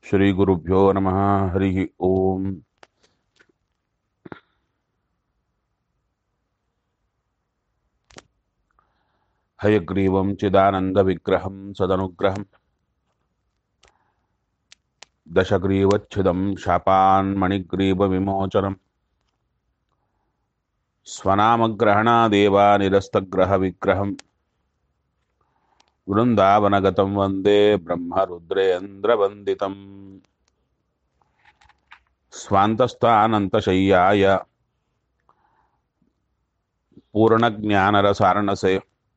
श्रीगुरुभ्यो नमः हरिः ओम् हयग्रीवं चिदानन्दविग्रहं सदनुग्रहम् दशग्रीवच्छिदं शापान्मणिग्रीवविमोचनम् स्वनामग्रहणादेव निरस्तग्रहविग्रहम् वृन्दावनगतं वन्दे ब्रह्मरुद्रेन्द्रवन्दितम् स्वान्तस्थानन्तशय्याय पूर्णज्ञानरसारणसे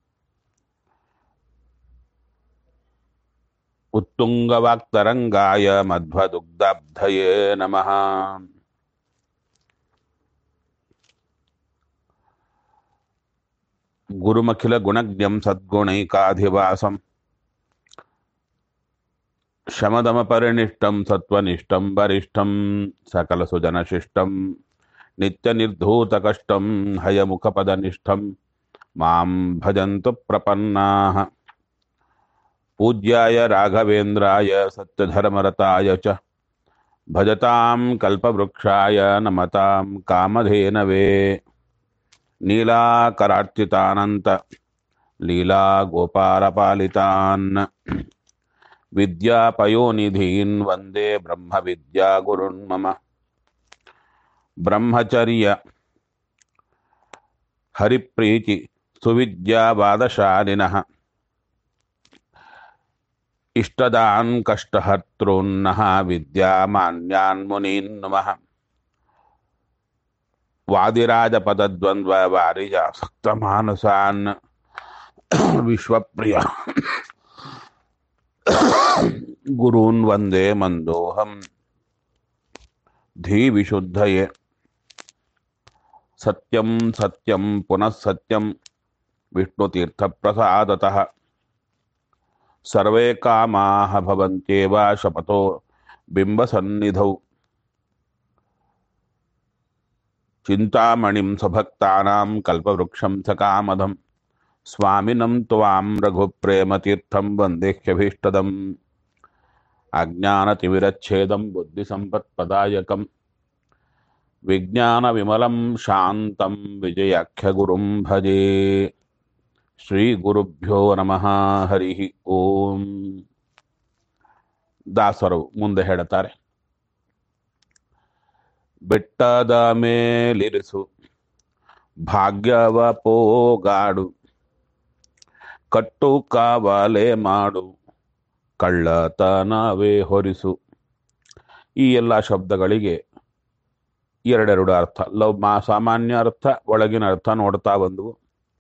उत्तुङ्गवाक्तरङ्गाय मध्वदुग्धब्धये नमः गुरुमखिलगुणज्ञं सद्गुणैकाधिवासम् शमदमपरिनिष्टं सत्त्वनिष्ठं वरिष्ठं सकलसुजनशिष्टं नित्यनिर्धूतकष्टं हयमुखपदनिष्ठं मां भजन्तु प्रपन्नाः पूज्याय राघवेन्द्राय सत्यधर्मरताय च भजतां कल्पवृक्षाय नमतां कामधेनवे नीलाकरार्चितानन्त लीलागोपालपालितान् विद्यापयोनिधीन् वन्दे ब्रह्मविद्यागुरुन् मम ब्रह्मचर्य हरिप्रीति सुविद्यावादशालिनः इष्टदान् कष्टहर्तॄन्नः विद्यामान्यान् मुनीन् नुमः वादिराजपदद्वन्द्ववारिजासक्तमानसान् विश्वप्रिय गुरून् वन्दे मन्दोऽहम् धीविशुद्धये सत्यं सत्यं पुनः सत्यं विष्णुतीर्थप्रसादतः सर्वे कामाः भवन्त्येव शपथो बिम्बसन्निधौ चिन्तामणिं स्वभक्तानां कल्पवृक्षं च कामदं स्वामिनं त्वां रघुप्रेमतीर्थं वन्देह्यभीष्टदम् अज्ञानतिमिरच्छेदं बुद्धिसम्पत्पदायकं विज्ञानविमलं शान्तं विजयाख्यगुरुं भजे ಶ್ರೀಗುರುಭ್ಯೋ ನಮಃ ಹರಿ ಓಂ ದಾಸರು ಮುಂದೆ ಹೇಳುತ್ತಾರೆ ಬೆಟ್ಟದ ಮೇಲಿರಿಸು ಭಾಗ್ಯವ ಪೋಗಾಡು ಕಟ್ಟು ಕಾವಲೆ ಮಾಡು ಕಳ್ಳತನವೇ ಹೊರಿಸು ಈ ಎಲ್ಲ ಶಬ್ದಗಳಿಗೆ ಎರಡೆರಡು ಅರ್ಥ ಲವ್ ಮಾ ಸಾಮಾನ್ಯ ಅರ್ಥ ಒಳಗಿನ ಅರ್ಥ ನೋಡ್ತಾ ಬಂದವು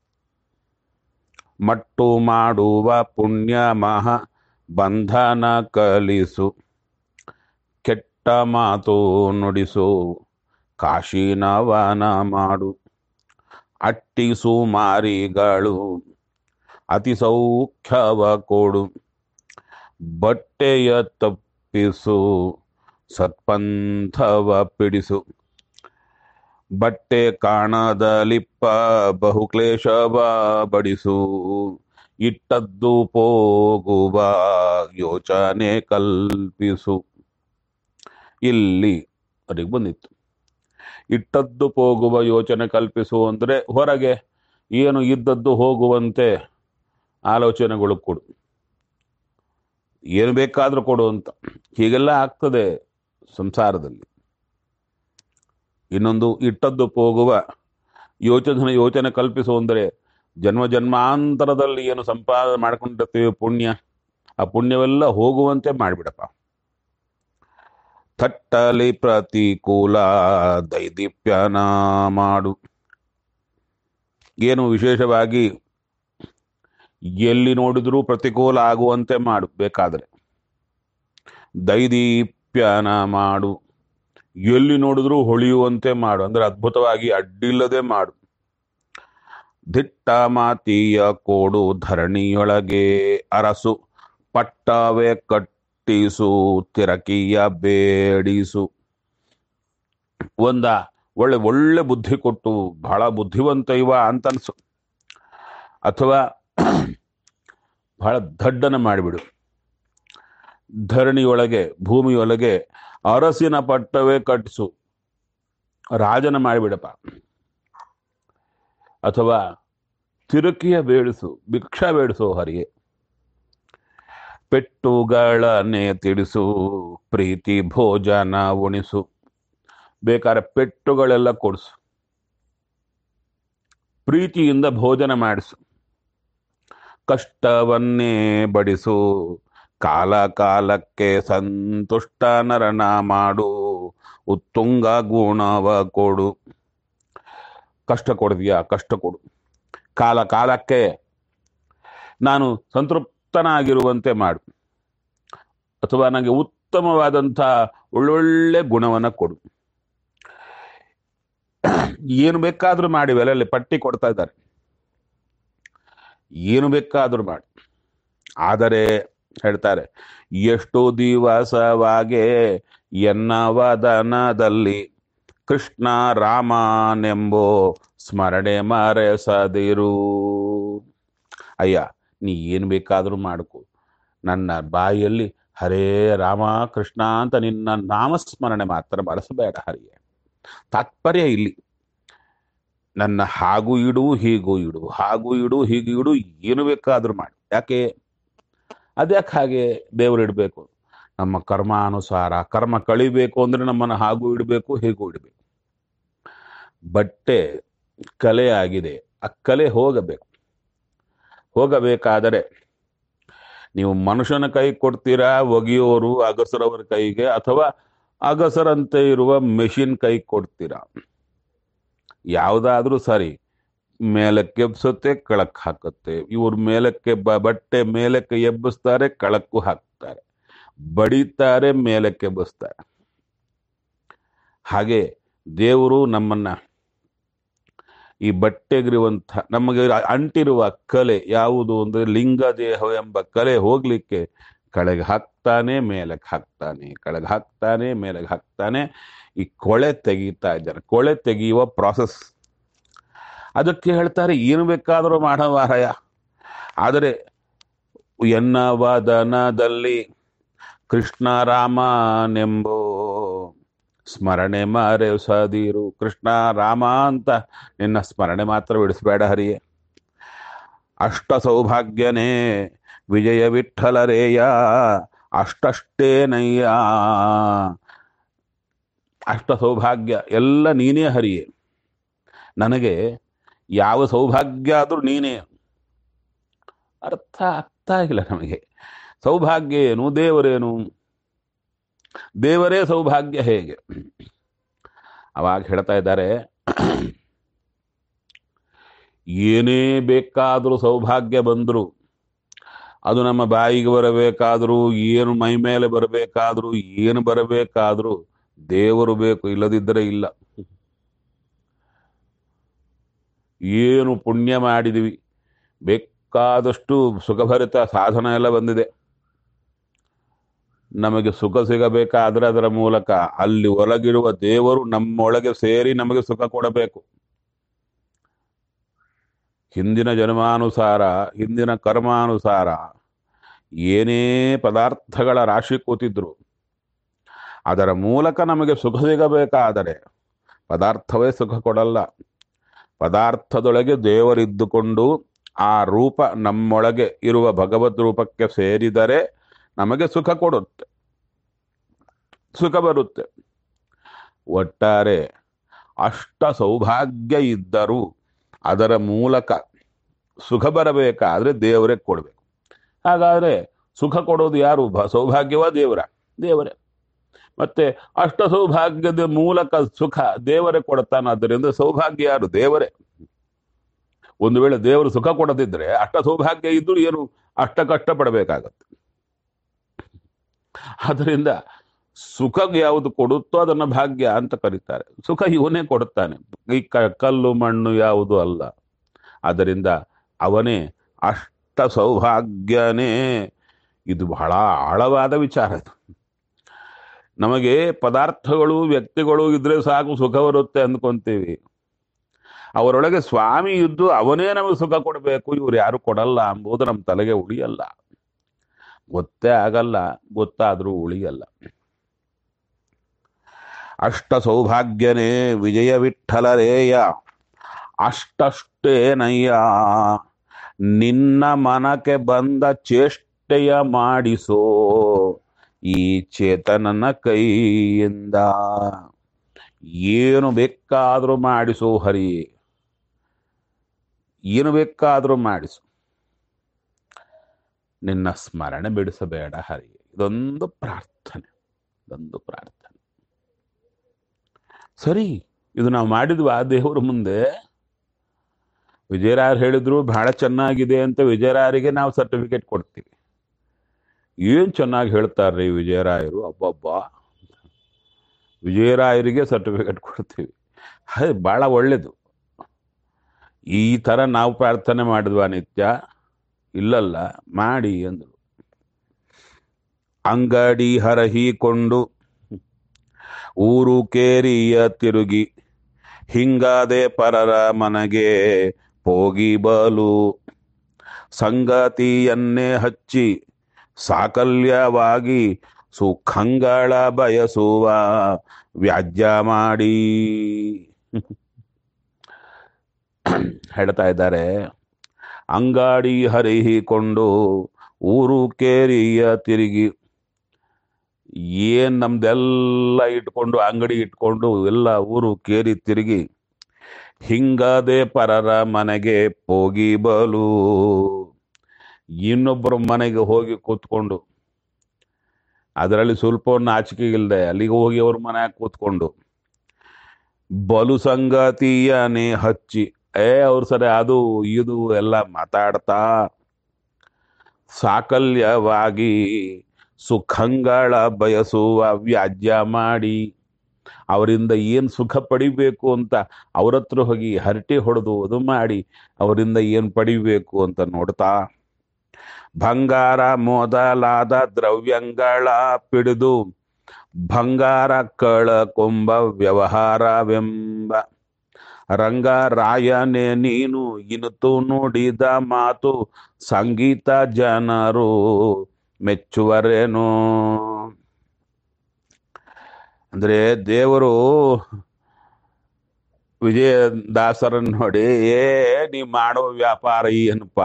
ಮಟ್ಟು ಮಾಡುವ ಪುಣ್ಯ ಮಹ ಬಂಧನ ಕಲಿಸು ಕೆಟ್ಟ ಮಾತು ನುಡಿಸು ಕಾಶಿನವನ ಮಾಡು ಅಟ್ಟಿಸು ಮಾರಿಗಳು ಅತಿ ಸೌಖ್ಯವ ಕೊಡು ಬಟ್ಟೆಯ ತಪ್ಪಿಸು ಸತ್ಪಂಥವ ಪಿಡಿಸು ಬಟ್ಟೆ ಕಾಣದಲಿಪ್ಪ ಬಹುಕ್ಲೇಶವ ಬಡಿಸು ಇಟ್ಟದ್ದು ಪೋಗುವ ಯೋಚನೆ ಕಲ್ಪಿಸು ಇಲ್ಲಿ ಅವರಿಗೆ ಬಂದಿತ್ತು ಇಟ್ಟದ್ದು ಹೋಗುವ ಯೋಚನೆ ಕಲ್ಪಿಸು ಅಂದರೆ ಹೊರಗೆ ಏನು ಇದ್ದದ್ದು ಹೋಗುವಂತೆ ಆಲೋಚನೆಗಳು ಕೊಡು ಏನು ಬೇಕಾದ್ರೂ ಕೊಡು ಅಂತ ಹೀಗೆಲ್ಲ ಆಗ್ತದೆ ಸಂಸಾರದಲ್ಲಿ ಇನ್ನೊಂದು ಇಟ್ಟದ್ದು ಹೋಗುವ ಯೋಚನೆ ಯೋಚನೆ ಕಲ್ಪಿಸು ಅಂದರೆ ಜನ್ಮ ಜನ್ಮಾಂತರದಲ್ಲಿ ಏನು ಸಂಪಾದನೆ ಮಾಡ್ಕೊಂಡಿರ್ತೀವಿ ಪುಣ್ಯ ಆ ಪುಣ್ಯವೆಲ್ಲ ಹೋಗುವಂತೆ ಮಾಡಿಬಿಡಪ್ಪ ಥಟ್ಟಲಿ ಪ್ರತಿಕೂಲ ದೈದೀಪ್ಯನ ಮಾಡು ಏನು ವಿಶೇಷವಾಗಿ ಎಲ್ಲಿ ನೋಡಿದ್ರೂ ಪ್ರತಿಕೂಲ ಆಗುವಂತೆ ಮಾಡು ಬೇಕಾದರೆ ದೈದೀಪ್ಯನ ಮಾಡು ಎಲ್ಲಿ ನೋಡಿದ್ರೂ ಹೊಳೆಯುವಂತೆ ಮಾಡು ಅಂದ್ರೆ ಅದ್ಭುತವಾಗಿ ಅಡ್ಡಿಲ್ಲದೆ ಮಾಡು ದಿಟ್ಟ ಮಾತಿಯ ಕೋಡು ಧರಣಿಯೊಳಗೆ ಅರಸು ಪಟ್ಟವೇ ಕಟ್ಟಿಸು ತಿರಕಿಯ ಬೇಡಿಸು ಒಂದ ಒಳ್ಳೆ ಒಳ್ಳೆ ಬುದ್ಧಿ ಕೊಟ್ಟು ಬಹಳ ಬುದ್ಧಿವಂತ ಇವ ಅಂತ ಅನ್ಸು ಅಥವಾ ಬಹಳ ದಡ್ಡನ ಮಾಡಿಬಿಡು ಧರಣಿಯೊಳಗೆ ಭೂಮಿಯೊಳಗೆ ಅರಸಿನ ಪಟ್ಟವೇ ಕಟ್ಟಿಸು ರಾಜನ ಮಾಡಿಬಿಡಪ್ಪ ಅಥವಾ ತಿರುಕಿಯ ಬೇಡಿಸು ಭಿಕ್ಷಾ ಬೇಡಿಸು ಹರಿಗೆ ಪೆಟ್ಟುಗಳನ್ನೇ ತಿಳಿಸು ಪ್ರೀತಿ ಭೋಜನ ಉಣಿಸು ಬೇಕಾದ್ರೆ ಪೆಟ್ಟುಗಳೆಲ್ಲ ಕೊಡಿಸು ಪ್ರೀತಿಯಿಂದ ಭೋಜನ ಮಾಡಿಸು ಕಷ್ಟವನ್ನೇ ಬಡಿಸು ಕಾಲ ಕಾಲಕ್ಕೆ ಸಂತುಷ್ಟ ನರನ ಮಾಡು ಉತ್ತುಂಗ ಗುಣವ ಕೊಡು ಕಷ್ಟ ಕೊಡಿದ್ಯಾ ಕಷ್ಟ ಕೊಡು ಕಾಲ ಕಾಲಕ್ಕೆ ನಾನು ಸಂತೃಪ್ತನಾಗಿರುವಂತೆ ಮಾಡು ಅಥವಾ ನನಗೆ ಉತ್ತಮವಾದಂಥ ಒಳ್ಳೊಳ್ಳೆ ಗುಣವನ್ನು ಕೊಡು ಏನು ಬೇಕಾದ್ರೂ ಮಾಡಿ ಬೆಲೆಯಲ್ಲಿ ಪಟ್ಟಿ ಕೊಡ್ತಾ ಇದ್ದಾರೆ ಏನು ಬೇಕಾದ್ರೂ ಮಾಡಿ ಆದರೆ ಹೇಳ್ತಾರೆ ಎಷ್ಟು ದಿವಸವಾಗೆ ಎನ್ನವದನದಲ್ಲಿ ಕೃಷ್ಣ ರಾಮನೆಂಬೋ ಸ್ಮರಣೆ ಮರೆಸದಿರು ಅಯ್ಯ ನೀ ಏನು ಬೇಕಾದರೂ ಮಾಡ್ಕೊ ನನ್ನ ಬಾಯಲ್ಲಿ ಹರೇ ರಾಮ ಕೃಷ್ಣ ಅಂತ ನಿನ್ನ ನಾಮಸ್ಮರಣೆ ಮಾತ್ರ ಬಳಸಬೇಡ ಹರಿಗೆ ತಾತ್ಪರ್ಯ ಇಲ್ಲಿ ನನ್ನ ಹಾಗೂ ಇಡು ಹೀಗೂ ಇಡು ಹಾಗೂ ಇಡು ಹೀಗೂ ಇಡು ಏನು ಬೇಕಾದ್ರೂ ಮಾಡಿ ಯಾಕೆ ಅದ್ಯಾಕೆ ಹಾಗೆ ದೇವರು ಇಡಬೇಕು ನಮ್ಮ ಕರ್ಮಾನುಸಾರ ಕರ್ಮ ಕಳಿಬೇಕು ಅಂದ್ರೆ ನಮ್ಮನ್ನು ಹಾಗೂ ಇಡಬೇಕು ಹೀಗೂ ಇಡಬೇಕು ಬಟ್ಟೆ ಕಲೆ ಆಗಿದೆ ಆ ಕಲೆ ಹೋಗಬೇಕು ಹೋಗಬೇಕಾದರೆ ನೀವು ಮನುಷ್ಯನ ಕೈ ಕೊಡ್ತೀರಾ ಒಗೆಯೋರು ಅಗಸರವರ ಕೈಗೆ ಅಥವಾ ಅಗಸರಂತೆ ಇರುವ ಮೆಷಿನ್ ಕೈ ಕೊಡ್ತೀರಾ ಯಾವುದಾದ್ರೂ ಸರಿ ಮೇಲಕ್ಕೆ ಎಬ್ಸುತ್ತೆ ಕೆಳಕ್ಕೆ ಹಾಕುತ್ತೆ ಇವ್ರು ಮೇಲಕ್ಕೆ ಬ ಬಟ್ಟೆ ಮೇಲಕ್ಕೆ ಎಬ್ಬಿಸ್ತಾರೆ ಕೆಳಕ್ಕೂ ಹಾಕ್ತಾರೆ ಬಡಿತಾರೆ ಮೇಲಕ್ಕೆ ಎಬ್ಬಿಸ್ತಾರೆ ಹಾಗೆ ದೇವರು ನಮ್ಮನ್ನ ಈ ಬಟ್ಟೆಗಿರುವಂಥ ನಮಗೆ ಅಂಟಿರುವ ಕಲೆ ಯಾವುದು ಅಂದ್ರೆ ಲಿಂಗ ದೇಹ ಎಂಬ ಕಲೆ ಹೋಗ್ಲಿಕ್ಕೆ ಕೆಳಗೆ ಹಾಕ್ತಾನೆ ಮೇಲಕ್ಕೆ ಹಾಕ್ತಾನೆ ಕೆಳಗೆ ಹಾಕ್ತಾನೆ ಮೇಲಕ್ಕೆ ಹಾಕ್ತಾನೆ ಈ ಕೊಳೆ ತೆಗೀತಾ ಇದ್ದಾರೆ ಕೊಳೆ ತೆಗೆಯುವ ಪ್ರಾಸೆಸ್ ಅದಕ್ಕೆ ಹೇಳ್ತಾರೆ ಏನು ಬೇಕಾದರೂ ಮಾಡವಾರಯ ಆದರೆ ಎನ್ನ ವದನದಲ್ಲಿ ಕೃಷ್ಣ ರಾಮನೆಂಬೋ ಸ್ಮರಣೆ ಮರೆಸದಿರು ಕೃಷ್ಣ ರಾಮ ಅಂತ ನಿನ್ನ ಸ್ಮರಣೆ ಮಾತ್ರ ಬಿಡಿಸ್ಬೇಡ ಹರಿಯೇ ಅಷ್ಟ ಸೌಭಾಗ್ಯನೇ ವಿಜಯ ವಿಠಲರೇಯ ಅಷ್ಟಷ್ಟೇನಯ್ಯ ಅಷ್ಟ ಸೌಭಾಗ್ಯ ಎಲ್ಲ ನೀನೇ ಹರಿಯೇ ನನಗೆ ಯಾವ ಸೌಭಾಗ್ಯ ಆದರೂ ನೀನೇ ಅರ್ಥ ಅರ್ಥ ಆಗಿಲ್ಲ ನಮಗೆ ಸೌಭಾಗ್ಯ ಏನು ದೇವರೇನು ದೇವರೇ ಸೌಭಾಗ್ಯ ಹೇಗೆ ಅವಾಗ ಹೇಳ್ತಾ ಇದ್ದಾರೆ ಏನೇ ಬೇಕಾದರೂ ಸೌಭಾಗ್ಯ ಬಂದ್ರು ಅದು ನಮ್ಮ ಬಾಯಿಗೆ ಬರಬೇಕಾದ್ರೂ ಏನು ಮೈ ಮೇಲೆ ಬರಬೇಕಾದ್ರೂ ಏನು ಬರಬೇಕಾದ್ರೂ ದೇವರು ಬೇಕು ಇಲ್ಲದಿದ್ದರೆ ಇಲ್ಲ ಏನು ಪುಣ್ಯ ಮಾಡಿದಿವಿ ಬೇಕಾದಷ್ಟು ಸುಖಭರಿತ ಸಾಧನ ಎಲ್ಲ ಬಂದಿದೆ ನಮಗೆ ಸುಖ ಸಿಗಬೇಕಾದ್ರೆ ಅದರ ಮೂಲಕ ಅಲ್ಲಿ ಒಳಗಿರುವ ದೇವರು ನಮ್ಮೊಳಗೆ ಸೇರಿ ನಮಗೆ ಸುಖ ಕೊಡಬೇಕು ಹಿಂದಿನ ಜನ್ಮಾನುಸಾರ ಹಿಂದಿನ ಕರ್ಮಾನುಸಾರ ಏನೇ ಪದಾರ್ಥಗಳ ರಾಶಿ ಕೂತಿದ್ರು ಅದರ ಮೂಲಕ ನಮಗೆ ಸುಖ ಸಿಗಬೇಕಾದರೆ ಪದಾರ್ಥವೇ ಸುಖ ಕೊಡಲ್ಲ ಪದಾರ್ಥದೊಳಗೆ ದೇವರಿದ್ದುಕೊಂಡು ಆ ರೂಪ ನಮ್ಮೊಳಗೆ ಇರುವ ಭಗವದ್ ರೂಪಕ್ಕೆ ಸೇರಿದರೆ ನಮಗೆ ಸುಖ ಕೊಡುತ್ತೆ ಸುಖ ಬರುತ್ತೆ ಒಟ್ಟಾರೆ ಅಷ್ಟ ಸೌಭಾಗ್ಯ ಇದ್ದರೂ ಅದರ ಮೂಲಕ ಸುಖ ಬರಬೇಕಾದ್ರೆ ದೇವರೇ ಕೊಡಬೇಕು ಹಾಗಾದ್ರೆ ಸುಖ ಕೊಡೋದು ಯಾರು ಭ- ಸೌಭಾಗ್ಯವ ದೇವರ ದೇವರೇ ಮತ್ತೆ ಅಷ್ಟ ಸೌಭಾಗ್ಯದ ಮೂಲಕ ಸುಖ ದೇವರೇ ಕೊಡ್ತಾನೆ ಆದ್ದರಿಂದ ಸೌಭಾಗ್ಯ ಯಾರು ದೇವರೇ ಒಂದು ವೇಳೆ ದೇವರು ಸುಖ ಕೊಡದಿದ್ರೆ ಅಷ್ಟ ಸೌಭಾಗ್ಯ ಇದ್ರೂ ಏನು ಅಷ್ಟ ಕಷ್ಟ ಪಡಬೇಕಾಗತ್ತೆ ಅದರಿಂದ ಸುಖ ಯಾವುದು ಕೊಡುತ್ತೋ ಅದನ್ನ ಭಾಗ್ಯ ಅಂತ ಕರೀತಾರೆ ಸುಖ ಇವನೇ ಕೊಡುತ್ತಾನೆ ಈ ಕ- ಕಲ್ಲು ಮಣ್ಣು ಯಾವುದು ಅಲ್ಲ ಆದ್ದರಿಂದ ಅವನೇ ಅಷ್ಟ ಸೌಭಾಗ್ಯನೇ ಇದು ಬಹಳ ಆಳವಾದ ವಿಚಾರ ಇದು ನಮಗೆ ಪದಾರ್ಥಗಳು ವ್ಯಕ್ತಿಗಳು ಇದ್ರೆ ಸಾಕು ಸುಖ ಬರುತ್ತೆ ಅಂದ್ಕೊಂತೀವಿ ಅವರೊಳಗೆ ಸ್ವಾಮಿ ಇದ್ದು ಅವನೇ ನಮಗೆ ಸುಖ ಕೊಡಬೇಕು ಇವ್ರು ಯಾರು ಕೊಡಲ್ಲ ಎಂಬುದು ನಮ್ಮ ತಲೆಗೆ ಉಳಿಯಲ್ಲ ಗೊತ್ತೇ ಆಗಲ್ಲ ಗೊತ್ತಾದರೂ ಉಳಿಯಲ್ಲ ಅಷ್ಟ ಸೌಭಾಗ್ಯನೇ ವಿಜಯ ವಿಠಲರೇಯ ಅಷ್ಟಷ್ಟೇನಯ್ಯ ನಿನ್ನ ಮನಕ್ಕೆ ಬಂದ ಚೇಷ್ಟೆಯ ಮಾಡಿಸೋ ಈ ಚೇತನನ ಕೈಯಿಂದ ಏನು ಬೇಕಾದರೂ ಮಾಡಿಸೋ ಹರಿ ಏನು ಬೇಕಾದರೂ ಮಾಡಿಸು ನಿನ್ನ ಸ್ಮರಣೆ ಬಿಡಿಸಬೇಡ ಹರಿ ಇದೊಂದು ಪ್ರಾರ್ಥನೆ ಇದೊಂದು ಪ್ರಾರ್ಥನೆ ಸರಿ ಇದು ನಾವು ಮಾಡಿದ್ವಾ ದೇವರ ಮುಂದೆ ವಿಜಯರಾಯರು ಹೇಳಿದ್ರು ಬಹಳ ಚೆನ್ನಾಗಿದೆ ಅಂತ ವಿಜಯರಾಯರಿಗೆ ನಾವು ಸರ್ಟಿಫಿಕೇಟ್ ಕೊಡ್ತೀವಿ ಏನ್ ಚೆನ್ನಾಗಿ ಹೇಳ್ತಾರ್ರಿ ವಿಜಯರಾಯರು ಅಬ್ಬಬ್ಬ ವಿಜಯರಾಯರಿಗೆ ಸರ್ಟಿಫಿಕೇಟ್ ಕೊಡ್ತೀವಿ ಅದು ಬಹಳ ಒಳ್ಳೇದು ಈ ಥರ ನಾವು ಪ್ರಾರ್ಥನೆ ಮಾಡಿದ್ವಾ ನಿತ್ಯ ಇಲ್ಲಲ್ಲ ಮಾಡಿ ಅಂದರು ಅಂಗಡಿ ಹರಹಿಕೊಂಡು ಊರು ಕೇರಿಯ ತಿರುಗಿ ಹಿಂಗಾದೆ ಪರರ ಮನಗೆ ಹೋಗಿ ಬಲು ಸಂಗತಿಯನ್ನೇ ಹಚ್ಚಿ ಸಾಕಲ್ಯವಾಗಿ ಸುಖಂಗಳ ಬಯಸುವ ವ್ಯಾಜ್ಯ ಮಾಡಿ ಹೇಳ್ತಾ ಇದ್ದಾರೆ ಅಂಗಾಡಿ ಹರಿಹಿಕೊಂಡು ಊರು ಕೇರಿಯ ತಿರುಗಿ ಏನ್ ನಮ್ದೆಲ್ಲ ಇಟ್ಕೊಂಡು ಅಂಗಡಿ ಇಟ್ಕೊಂಡು ಎಲ್ಲ ಊರು ಕೇರಿ ತಿರುಗಿ ಹಿಂಗದೆ ಪರರ ಮನೆಗೆ ಹೋಗಿ ಬಲು ಇನ್ನೊಬ್ಬರ ಮನೆಗೆ ಹೋಗಿ ಕೂತ್ಕೊಂಡು ಅದರಲ್ಲಿ ಸ್ವಲ್ಪ ನಾಚಿಕೆ ಇಲ್ಲದೆ ಅಲ್ಲಿಗೆ ಹೋಗಿ ಅವ್ರ ಮನೆಯಾಗ ಕೂತ್ಕೊಂಡು ಬಲು ಸಂಗತಿಯನೇ ಹಚ್ಚಿ ಏ ಅವ್ರ ಸರಿ ಅದು ಇದು ಎಲ್ಲ ಮಾತಾಡ್ತಾ ಸಾಕಲ್ಯವಾಗಿ ಸುಖಂಗಳ ಬಯಸುವ ವ್ಯಾಜ್ಯ ಮಾಡಿ ಅವರಿಂದ ಏನು ಸುಖ ಪಡಿಬೇಕು ಅಂತ ಅವ್ರ ಹತ್ರ ಹೋಗಿ ಹರಟೆ ಹೊಡೆದು ಅದು ಮಾಡಿ ಅವರಿಂದ ಏನು ಪಡಿಬೇಕು ಅಂತ ನೋಡ್ತಾ ಬಂಗಾರ ಮೊದಲಾದ ದ್ರವ್ಯಗಳ ಪಿಡಿದು ಬಂಗಾರ ಕಳಕೊಂಬ ವ್ಯವಹಾರವೆಂಬ ರಂಗರಾಯನೇ ನೀನು ಇನುತು ನುಡಿದ ಮಾತು ಸಂಗೀತ ಜನರು ಮೆಚ್ಚುವರೇನೋ ಅಂದ್ರೆ ದೇವರು ವಿಜಯದಾಸರನ್ನು ನೋಡಿ ಏ ನೀ ಮಾಡೋ ವ್ಯಾಪಾರ ಏನಪ್ಪ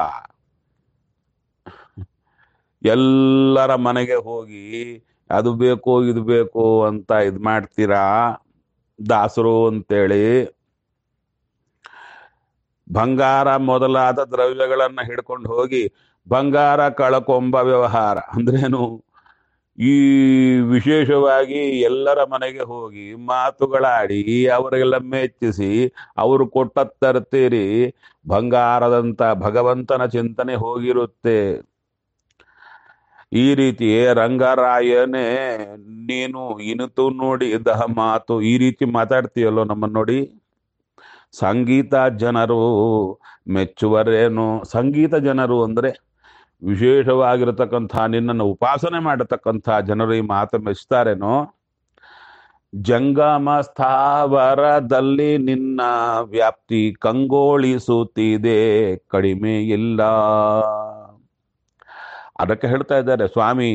ಎಲ್ಲರ ಮನೆಗೆ ಹೋಗಿ ಅದು ಬೇಕು ಇದು ಬೇಕು ಅಂತ ಇದು ಮಾಡ್ತೀರಾ ದಾಸರು ಅಂತೇಳಿ ಬಂಗಾರ ಮೊದಲಾದ ದ್ರವ್ಯಗಳನ್ನ ಹಿಡ್ಕೊಂಡು ಹೋಗಿ ಬಂಗಾರ ಕಳಕೊಂಬ ವ್ಯವಹಾರ ಅಂದ್ರೇನು ಈ ವಿಶೇಷವಾಗಿ ಎಲ್ಲರ ಮನೆಗೆ ಹೋಗಿ ಮಾತುಗಳಾಡಿ ಅವರಿಗೆಲ್ಲ ಮೆಚ್ಚಿಸಿ ಅವರು ಕೊಟ್ಟ ತರ್ತೀರಿ ಬಂಗಾರದಂತ ಭಗವಂತನ ಚಿಂತನೆ ಹೋಗಿರುತ್ತೆ ಈ ರೀತಿ ರಂಗರಾಯನೇ ನೀನು ಇನಿತು ನೋಡಿ ದಹ ಮಾತು ಈ ರೀತಿ ಮಾತಾಡ್ತೀಯಲ್ಲೋ ನಮ್ಮನ್ನ ನೋಡಿ ಸಂಗೀತ ಜನರು ಮೆಚ್ಚುವರೇನು ಸಂಗೀತ ಜನರು ಅಂದ್ರೆ ವಿಶೇಷವಾಗಿರತಕ್ಕಂಥ ನಿನ್ನನ್ನು ಉಪಾಸನೆ ಮಾಡತಕ್ಕಂಥ ಜನರು ಈ ಮಾತು ಮೆಚ್ತಾರೇನೋ ಜಂಗಮ ಸ್ಥಾವರದಲ್ಲಿ ನಿನ್ನ ವ್ಯಾಪ್ತಿ ಕಂಗೊಳಿಸುತ್ತಿದೆ ಕಡಿಮೆ ಇಲ್ಲ ಅದಕ್ಕೆ ಹೇಳ್ತಾ ಇದ್ದಾರೆ ಸ್ವಾಮಿ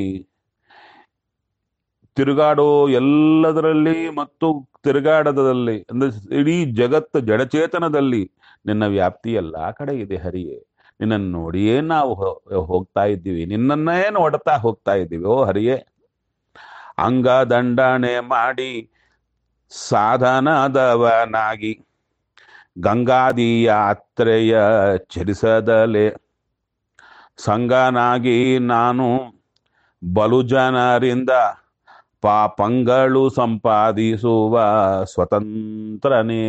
ತಿರುಗಾಡೋ ಎಲ್ಲದರಲ್ಲಿ ಮತ್ತು ತಿರುಗಾಡದಲ್ಲಿ ಅಂದ್ರೆ ಇಡೀ ಜಗತ್ತು ಜಡಚೇತನದಲ್ಲಿ ನಿನ್ನ ವ್ಯಾಪ್ತಿ ಎಲ್ಲ ಕಡೆ ಇದೆ ಹರಿಯೇ ನಿನ್ನನ್ನು ನೋಡಿಯೇ ನಾವು ಹೋ- ಹೋಗ್ತಾ ಇದ್ದೀವಿ ನಿನ್ನನ್ನೇ ನೋಡ್ತಾ ಹೋಗ್ತಾ ಇದ್ದೀವಿ ಓ ಹರಿಯೇ ಅಂಗ ದಂಡನೆ ಮಾಡಿ ಸಾಧನದವನಾಗಿ ಗಂಗಾದಿ ಯಾತ್ರೆಯ ಚರಿಸದಲೆ ಸಂಗನಾಗಿ ನಾನು ಬಲು ಜನರಿಂದ ಪಾಪಂಗಳು ಸಂಪಾದಿಸುವ ಸ್ವತಂತ್ರನೇ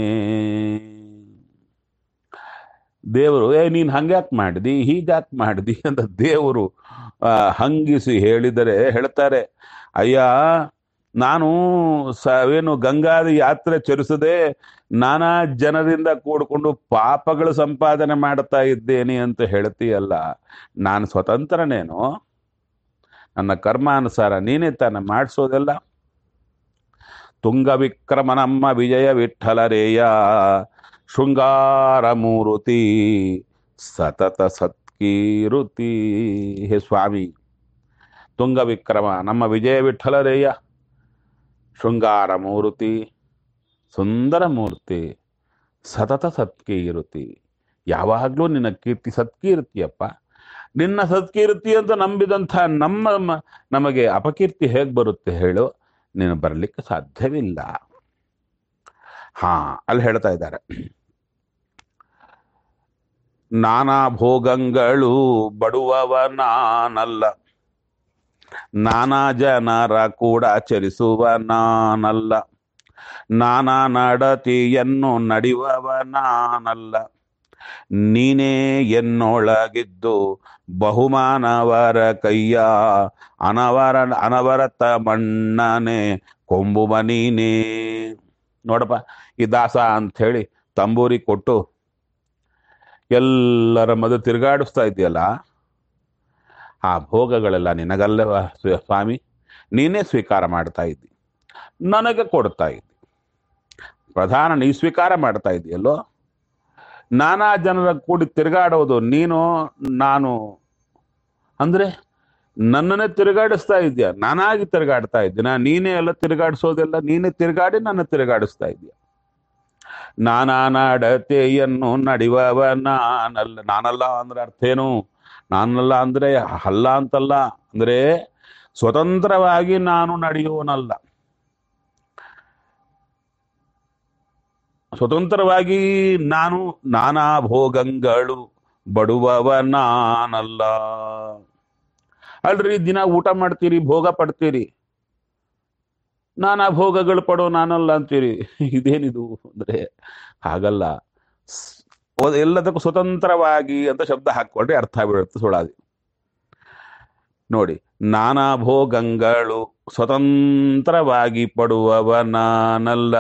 ದೇವರು ಏ ನೀನ್ ಹಂಗ್ಯಾಕ್ ಮಾಡಿದಿ ಹೀಗ್ಯಾಕ್ ಮಾಡಿದಿ ಅಂತ ದೇವರು ಆ, ಹಂಗಿಸಿ ಹೇಳಿದರೆ ಹೇಳ್ತಾರೆ ಅಯ್ಯ ನಾನು ಸವೇನು ಗಂಗಾದ ಯಾತ್ರೆ ಚರಿಸದೆ ನಾನಾ ಜನರಿಂದ ಕೂಡ್ಕೊಂಡು ಪಾಪಗಳು ಸಂಪಾದನೆ ಮಾಡ್ತಾ ಇದ್ದೇನೆ ಅಂತ ಹೇಳ್ತೀಯಲ್ಲ ನಾನು ಸ್ವತಂತ್ರನೇನು ನನ್ನ ಕರ್ಮಾನುಸಾರ ನೀನೇ ತಾನೆ ಮಾಡಿಸೋದೆಲ್ಲ ತುಂಗ ವಿಕ್ರಮನಮ್ಮ ವಿಜಯ ವಿಠಲರೇಯ ಶೃಂಗಾರ ಮೂರುತಿ ಸತತ ಸತ್ಕೀರುತಿ ಹೇ ಸ್ವಾಮಿ ತುಂಗ ವಿಕ್ರಮ ನಮ್ಮ ವಿಜಯ ವಿಠಲರೇಯ ಶೃಂಗಾರ ಮೂರ್ತಿ ಸುಂದರ ಮೂರ್ತಿ ಸತತ ಸತ್ಕೀರ್ತಿ ಯಾವಾಗಲೂ ನಿನ್ನ ಕೀರ್ತಿ ಸತ್ಕೀರ್ತಿಯಪ್ಪ ನಿನ್ನ ಸತ್ಕೀರ್ತಿ ಅಂತ ನಂಬಿದಂಥ ನಮ್ಮ ಮ- ನಮಗೆ ಅಪಕೀರ್ತಿ ಹೇಗೆ ಬರುತ್ತೆ ಹೇಳು ನೀನು ಬರಲಿಕ್ಕೆ ಸಾಧ್ಯವಿಲ್ಲ ಹಾ ಅಲ್ಲಿ ಹೇಳ್ತಾ ಇದ್ದಾರೆ ನಾನಾ ಭೋಗಗಳು ಬಡುವವ ನಾನಲ್ಲ ನಾನಾ ಜನರ ಕೂಡ ಚಲಿಸುವ ನಾನಲ್ಲ ನಾನಾ ನಡತಿಯನ್ನು ನಡೆಯುವವ ನಾನಲ್ಲ ನೀನೇ ಎನ್ನೊಳಗಿದ್ದು ಬಹುಮಾನವರ ಕೈಯ ಅನವರ ಅನವರತ ಮಣ್ಣನೆ ಕೊಂಬುವ ನೀನೇ ನೋಡಪ್ಪ ಈ ದಾಸ ಅಂಥೇಳಿ ತಂಬೂರಿ ಕೊಟ್ಟು ಎಲ್ಲರ ಮದು ತಿರುಗಾಡಿಸ್ತಾ ಇದೆಯಲ್ಲ ಆ ಭೋಗಗಳೆಲ್ಲ ನಿನಗಲ್ಲವ ಸ್ವ- ಸ್ವಾಮಿ ನೀನೇ ಸ್ವೀಕಾರ ಮಾಡ್ತಾ ಇದ್ದಿ ನನಗೆ ಕೊಡ್ತಾ ಇದ್ದಿ ಪ್ರಧಾನ ನೀ ಸ್ವೀಕಾರ ಮಾಡ್ತಾ ಇದೆಯಲ್ಲೋ ನಾನಾ ಜನರ ಕೂಡಿ ತಿರುಗಾಡೋದು ನೀನು ನಾನು ಅಂದ್ರೆ ನನ್ನನ್ನೇ ತಿರುಗಾಡಿಸ್ತಾ ಇದೆಯಾ ನಾನಾಗಿ ತಿರುಗಾಡ್ತಾ ಇದ್ದೀನ ನೀನೇ ಎಲ್ಲ ತಿರುಗಾಡಿಸೋದೆಲ್ಲ ನೀನೇ ತಿರುಗಾಡಿ ನನ್ನ ತಿರುಗಾಡಿಸ್ತಾ ಇದೆಯಾ ನಾನಾ ನಡತೆಯನ್ನು ನಡೆಯುವವ ನಾನಲ್ಲ ನಾನಲ್ಲ ಅಂದ್ರೆ ಅರ್ಥ ಏನು ನಾನಲ್ಲ ಅಂದ್ರೆ ಅಲ್ಲ ಅಂತಲ್ಲ ಅಂದ್ರೆ ಸ್ವತಂತ್ರವಾಗಿ ನಾನು ನಡೆಯುವನಲ್ಲ ಸ್ವತಂತ್ರವಾಗಿ ನಾನು ನಾನಾ ಭೋಗಗಳು ಬಡುವವ ನಾನಲ್ಲ ಅಲ್ರಿ ದಿನ ಊಟ ಮಾಡ್ತೀರಿ ಭೋಗ ಪಡ್ತೀರಿ ನಾನಾ ಭೋಗಗಳು ಪಡೋ ನಾನಲ್ಲ ಅಂತೀರಿ ಇದೇನಿದು ಅಂದ್ರೆ ಹಾಗಲ್ಲ ಸ್- ಒ- ಎಲ್ಲದಕ್ಕೂ ಸ್ವತಂತ್ರವಾಗಿ ಅಂತ ಶಬ್ದ ಹಾಕೊಂಡ್ರೆ ಅರ್ಥ ಬೀಳುತ್ತೆ ಸುಳಾದಿ ನೋಡಿ ನಾನಾ ಭೋಗಗಳು ಸ್ವತಂತ್ರವಾಗಿ ಪಡುವವ ನಾನಲ್ಲ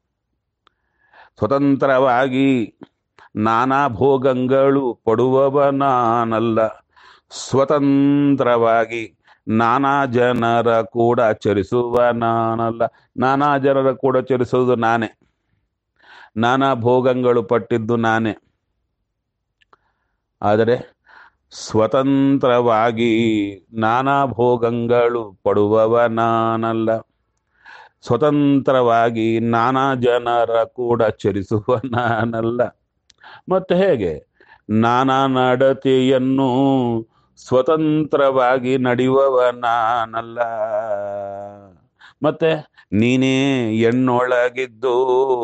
ಸ್ವತಂತ್ರವಾಗಿ ನಾನಾ ಭೋಗಗಳು ಪಡುವವ ನಾನಲ್ಲ ಸ್ವತಂತ್ರವಾಗಿ ನಾನಾ ಜನರ ಕೂಡ ಚರಿಸುವ ನಾನಲ್ಲ ನಾನಾ ಜನರ ಕೂಡ ಚರಿಸುವುದು ನಾನೇ ನಾನಾ ಭೋಗಗಳು ಪಟ್ಟಿದ್ದು ನಾನೇ ಆದರೆ ಸ್ವತಂತ್ರವಾಗಿ ನಾನಾ ಭೋಗಗಳು ಪಡುವವ ನಾನಲ್ಲ ಸ್ವತಂತ್ರವಾಗಿ ನಾನಾ ಜನರ ಕೂಡ ಚರಿಸುವ ನಾನಲ್ಲ ಮತ್ತೆ ಹೇಗೆ ನಾನಾ ನಡತೆಯನ್ನು ಸ್ವತಂತ್ರವಾಗಿ ನಡೆಯುವವ ನಾನಲ್ಲ ಮತ್ತೆ ನೀನೇ ಎನ್ನೊಳಗಿದ್ದು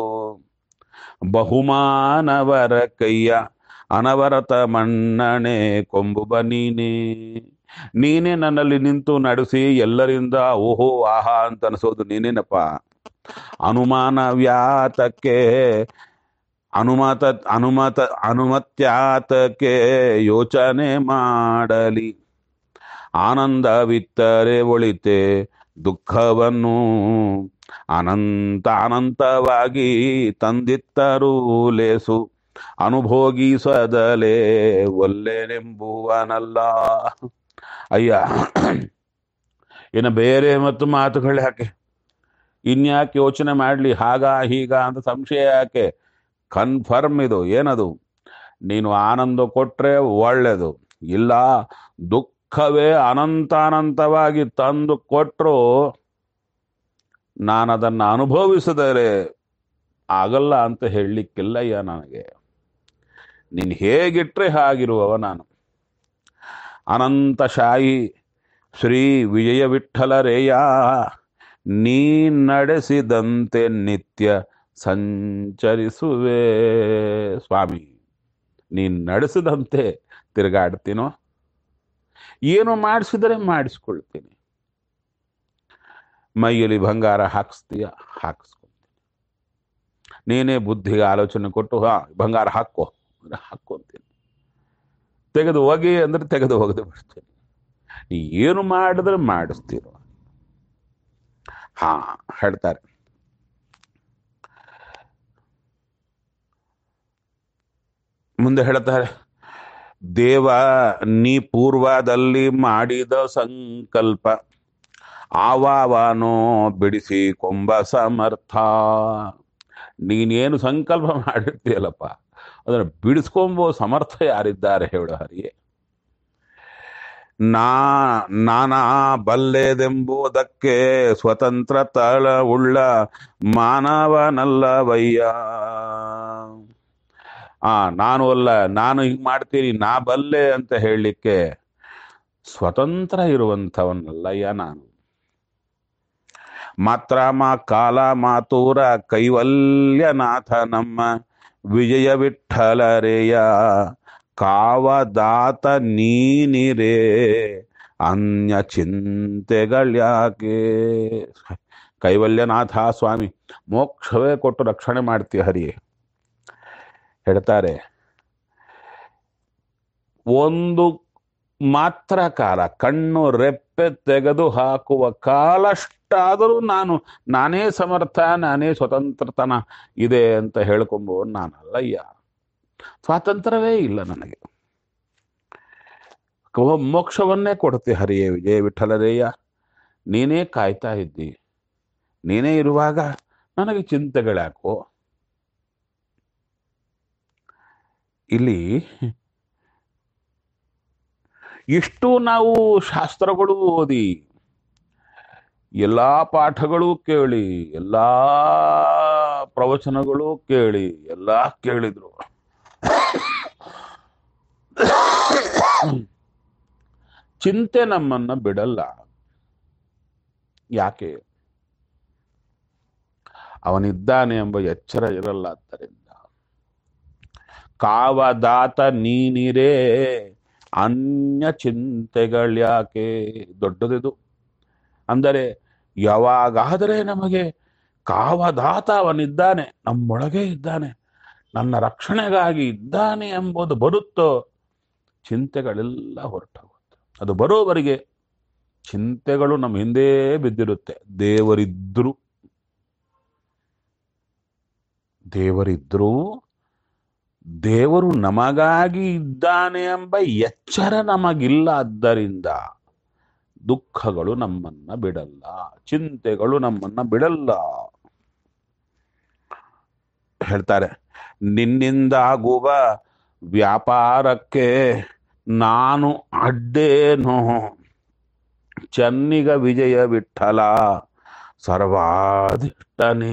ಬಹುಮಾನವರ ಕೈಯ ಅನವರತ ಮನ್ನಣೆ ಕೊಂಬುಬ ನೀನೇ ನೀನೇ ನನ್ನಲ್ಲಿ ನಿಂತು ನಡೆಸಿ ಎಲ್ಲರಿಂದ ಓಹೋ ಆಹಾ ಅಂತ ಅನಿಸೋದು ನೀನೇನಪ್ಪ ಅನುಮಾನ ವ್ಯಾತಕ್ಕೆ ಅನುಮತ ಅನುಮತ ಅನುಮತ್ಯಾತಕ್ಕೆ ಯೋಚನೆ ಮಾಡಲಿ ಆನಂದವಿತ್ತರೆ ಒಳಿತೆ ದುಃಖವನ್ನು ಅನಂತ ಅನಂತವಾಗಿ ತಂದಿತ್ತರೂ ಲೇಸು ಅನುಭೋಗಿಸದಲೇ ಒಲ್ಲೆನೆಂಬುವನಲ್ಲ ಅಯ್ಯ ಇನ್ನು ಬೇರೆ ಮತ್ತು ಮಾತುಗಳು ಯಾಕೆ ಇನ್ಯಾಕೆ ಯೋಚನೆ ಮಾಡಲಿ ಹಾಗ ಹೀಗ ಅಂತ ಸಂಶಯ ಯಾಕೆ ಕನ್ಫರ್ಮ್ ಇದು ಏನದು ನೀನು ಆನಂದ ಕೊಟ್ರೆ ಒಳ್ಳೆದು ಇಲ್ಲ ದುಃಖವೇ ಅನಂತಾನಂತವಾಗಿ ತಂದು ಕೊಟ್ಟರು ನಾನು ಅದನ್ನು ಅನುಭವಿಸಿದರೆ ಆಗಲ್ಲ ಅಂತ ಹೇಳಲಿಕ್ಕಿಲ್ಲಯ್ಯ ನನಗೆ ನೀನು ಹೇಗಿಟ್ರೆ ಹಾಗಿರುವವ ನಾನು ಅನಂತಶಾಹಿ ಶ್ರೀ ವಿಜಯ ವಿಠಲರೇಯ ನೀ ನಡೆಸಿದಂತೆ ನಿತ್ಯ ಸಂಚರಿಸುವೆ ಸ್ವಾಮಿ ನೀನ್ ನಡೆಸಿದಂತೆ ತಿರುಗಾಡ್ತೀನೋ ಏನು ಮಾಡಿಸಿದರೆ ಮಾಡಿಸ್ಕೊಳ್ತೀನಿ ಮೈಯಲ್ಲಿ ಬಂಗಾರ ಹಾಕಿಸ್ತೀಯ ಹಾಕಿಸ್ಕೊಳ್ತೀನಿ ನೀನೇ ಬುದ್ಧಿಗೆ ಆಲೋಚನೆ ಕೊಟ್ಟು ಹಾ ಬಂಗಾರ ಹಾಕೋ ಅಂದ್ರೆ ಹಾಕ್ಕೊಂತೀನಿ ತೆಗೆದು ಹೋಗಿ ಅಂದ್ರೆ ತೆಗೆದು ಹೋಗದೆ ಬಿಡ್ತೀನಿ ನೀ ಏನು ಮಾಡಿದ್ರೆ ಮಾಡಿಸ್ತೀರೋ ಹಾ ಹೇಳ್ತಾರೆ ಮುಂದೆ ಹೇಳ್ತಾರೆ ದೇವ ನೀ ಪೂರ್ವದಲ್ಲಿ ಮಾಡಿದ ಸಂಕಲ್ಪ ಆವಾವನೋ ಬಿಡಿಸಿ ಕೊಂಬ ಸಮರ್ಥ ನೀನೇನು ಸಂಕಲ್ಪ ಮಾಡಿರ್ತೀಯಲ್ಲಪ್ಪ ಅದನ್ನು ಬಿಡಿಸ್ಕೊಂಬೋ ಸಮರ್ಥ ಯಾರಿದ್ದಾರೆ ಹೇಳು ಹರಿಯೇ ನಾ ನಾನಾ ಬಲ್ಲೆದೆಂಬುದಕ್ಕೆ ಸ್ವತಂತ್ರ ತಳ ಉಳ್ಳ ಮಾನವನಲ್ಲವಯ್ಯ ಆ ನಾನು ಅಲ್ಲ ನಾನು ಹಿಂಗ್ ಮಾಡ್ತೀನಿ ನಾ ಬಲ್ಲೆ ಅಂತ ಹೇಳಲಿಕ್ಕೆ ಸ್ವತಂತ್ರ ಇರುವಂಥವನಲ್ಲಯ್ಯ ನಾನು ಮಾತ್ರ ಮಾ ಕಾಲ ಮಾತೂರ ಕೈವಲ್ಯನಾಥ ನಮ್ಮ ವಿಜಯ ವಿಠಲರೆಯ ಕಾವದಾತ ನೀನಿರೇ ಅನ್ಯ ಚಿಂತೆಗಳ್ಯಾಕೆ ಕೈವಲ್ಯನಾಥ ಸ್ವಾಮಿ ಮೋಕ್ಷವೇ ಕೊಟ್ಟು ರಕ್ಷಣೆ ಮಾಡ್ತೀಯ ಹರಿಯೇ ಹೇಳ್ತಾರೆ ಒಂದು ಮಾತ್ರ ಕಾಲ ಕಣ್ಣು ರೆಪ್ಪೆ ತೆಗೆದು ಹಾಕುವ ಕಾಲಷ್ಟಾದರೂ ನಾನು ನಾನೇ ಸಮರ್ಥ ನಾನೇ ಸ್ವತಂತ್ರತನ ಇದೆ ಅಂತ ಹೇಳ್ಕೊಂಬೋ ನಾನಲ್ಲಯ್ಯ ಸ್ವಾತಂತ್ರ್ಯವೇ ಇಲ್ಲ ನನಗೆ ಕೋ- ಮೋಕ್ಷವನ್ನೇ ಕೊಡ್ತೆ ಹರಿಯೇ ವಿಜಯ ವಿಠಲರೇಯ ನೀನೇ ಕಾಯ್ತಾ ಇದ್ದಿ ನೀನೇ ಇರುವಾಗ ನನಗೆ ಚಿಂತೆಗಳಾಕೋ ಇಲ್ಲಿ ಇಷ್ಟು ನಾವು ಶಾಸ್ತ್ರಗಳು ಓದಿ ಎಲ್ಲಾ ಪಾಠಗಳು ಕೇಳಿ ಎಲ್ಲಾ ಪ್ರವಚನಗಳು ಕೇಳಿ ಎಲ್ಲಾ ಕೇಳಿದ್ರು ಚಿಂತೆ ನಮ್ಮನ್ನ ಬಿಡಲ್ಲ ಯಾಕೆ ಅವನಿದ್ದಾನೆ ಎಂಬ ಎಚ್ಚರ ಇರಲ್ಲ ಆದ್ದರಿಂದ ಕಾವದಾತ ನೀನಿರೇ ಅನ್ಯ ಚಿಂತೆಗಳ್ಯಾಕೆ ದೊಡ್ಡದಿದು ಅಂದರೆ ಯಾವಾಗಾದರೆ ನಮಗೆ ಕಾವದಾತ ಅವನಿದ್ದಾನೆ ನಮ್ಮೊಳಗೆ ಇದ್ದಾನೆ ನನ್ನ ರಕ್ಷಣೆಗಾಗಿ ಇದ್ದಾನೆ ಎಂಬುದು ಬರುತ್ತೋ ಚಿಂತೆಗಳೆಲ್ಲ ಹೊರಟೋಗುತ್ತೆ ಅದು ಬರೋವರೆಗೆ ಚಿಂತೆಗಳು ನಮ್ಮ ಹಿಂದೆ ಬಿದ್ದಿರುತ್ತೆ ದೇವರಿದ್ರು ದೇವರಿದ್ರೂ ದೇವರು ನಮಗಾಗಿ ಇದ್ದಾನೆ ಎಂಬ ಎಚ್ಚರ ನಮಗಿಲ್ಲ ಆದ್ದರಿಂದ ದುಃಖಗಳು ನಮ್ಮನ್ನ ಬಿಡಲ್ಲ ಚಿಂತೆಗಳು ನಮ್ಮನ್ನ ಬಿಡಲ್ಲ ಹೇಳ್ತಾರೆ ನಿನ್ನಿಂದಾಗುವ ವ್ಯಾಪಾರಕ್ಕೆ ನಾನು ಅಡ್ಡೇನೋ ಚನ್ನಿಗ ವಿಜಯ ವಿಠಲ ಸರ್ವಾಧಿಷ್ಟನೇ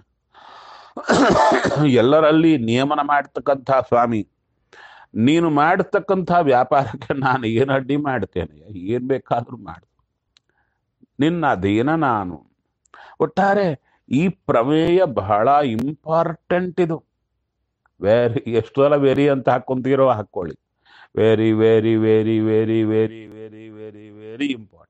ಎಲ್ಲರಲ್ಲಿ ನಿಯಮನ ಮಾಡ್ತಕ್ಕಂಥ ಸ್ವಾಮಿ ನೀನು ಮಾಡತಕ್ಕಂಥ ವ್ಯಾಪಾರಕ್ಕೆ ನಾನು ಏನು ಅಡ್ಡಿ ಮಾಡ್ತೇನೆ ಏನ್ ಬೇಕಾದ್ರೂ ಮಾಡು ನಿನ್ನ ಅಧೀನ ನಾನು ಒಟ್ಟಾರೆ ಈ ಪ್ರಮೇಯ ಬಹಳ ಇಂಪಾರ್ಟೆಂಟ್ ಇದು ವೆರಿ ಎಷ್ಟು ಸಲ ವೆರಿ ಅಂತ ಹಾಕೊಂತೀರೋ ಹಾಕೊಳ್ಳಿ very very very very very very very very important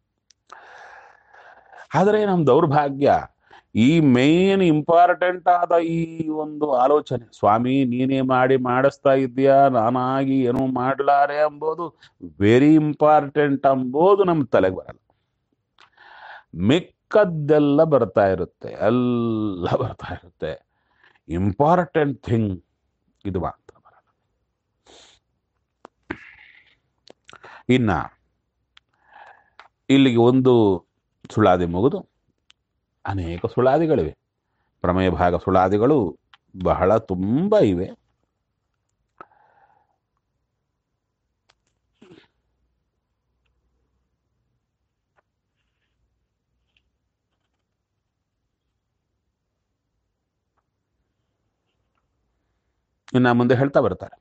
ಆದರೆ ನಮ್ಮ ದೌರ್ಭಾಗ್ಯ ಈ ಮೇನ್ ಇಂಪಾರ್ಟೆಂಟ್ ಆದ ಈ ಒಂದು ಆಲೋಚನೆ ಸ್ವಾಮಿ ನೀನೇ ಮಾಡಿ ಮಾಡಿಸ್ತಾ ಇದೆಯಾ ನಾನಾಗಿ ಏನೋ ಮಾಡ್ಲಾರೆ ಎಂಬುದು ವೆರಿ ಇಂಪಾರ್ಟೆಂಟ್ ಎಂಬುದು ನಮ್ಮ ತಲೆಗೆ ಬರಲ್ಲ ಮಿಕ್ಕದ್ದೆಲ್ಲ ಬರ್ತಾ ಇರುತ್ತೆ ಎಲ್ಲ ಬರ್ತಾ ಇರುತ್ತೆ ಇಂಪಾರ್ಟೆಂಟ್ ಥಿಂಗ್ ಇದು ಮಾತ್ರ ಬರಲ್ಲ ಇನ್ನ ಇಲ್ಲಿಗೆ ಒಂದು ಸುಳಾದಿ ಮುಗಿದು ಅನೇಕ ಸುಳಾದಿಗಳಿವೆ ಪ್ರಮೇಯ ಭಾಗ ಸುಳಾದಿಗಳು ಬಹಳ ತುಂಬ ಇವೆ ಇನ್ನು ಮುಂದೆ ಹೇಳ್ತಾ ಬರ್ತಾರೆ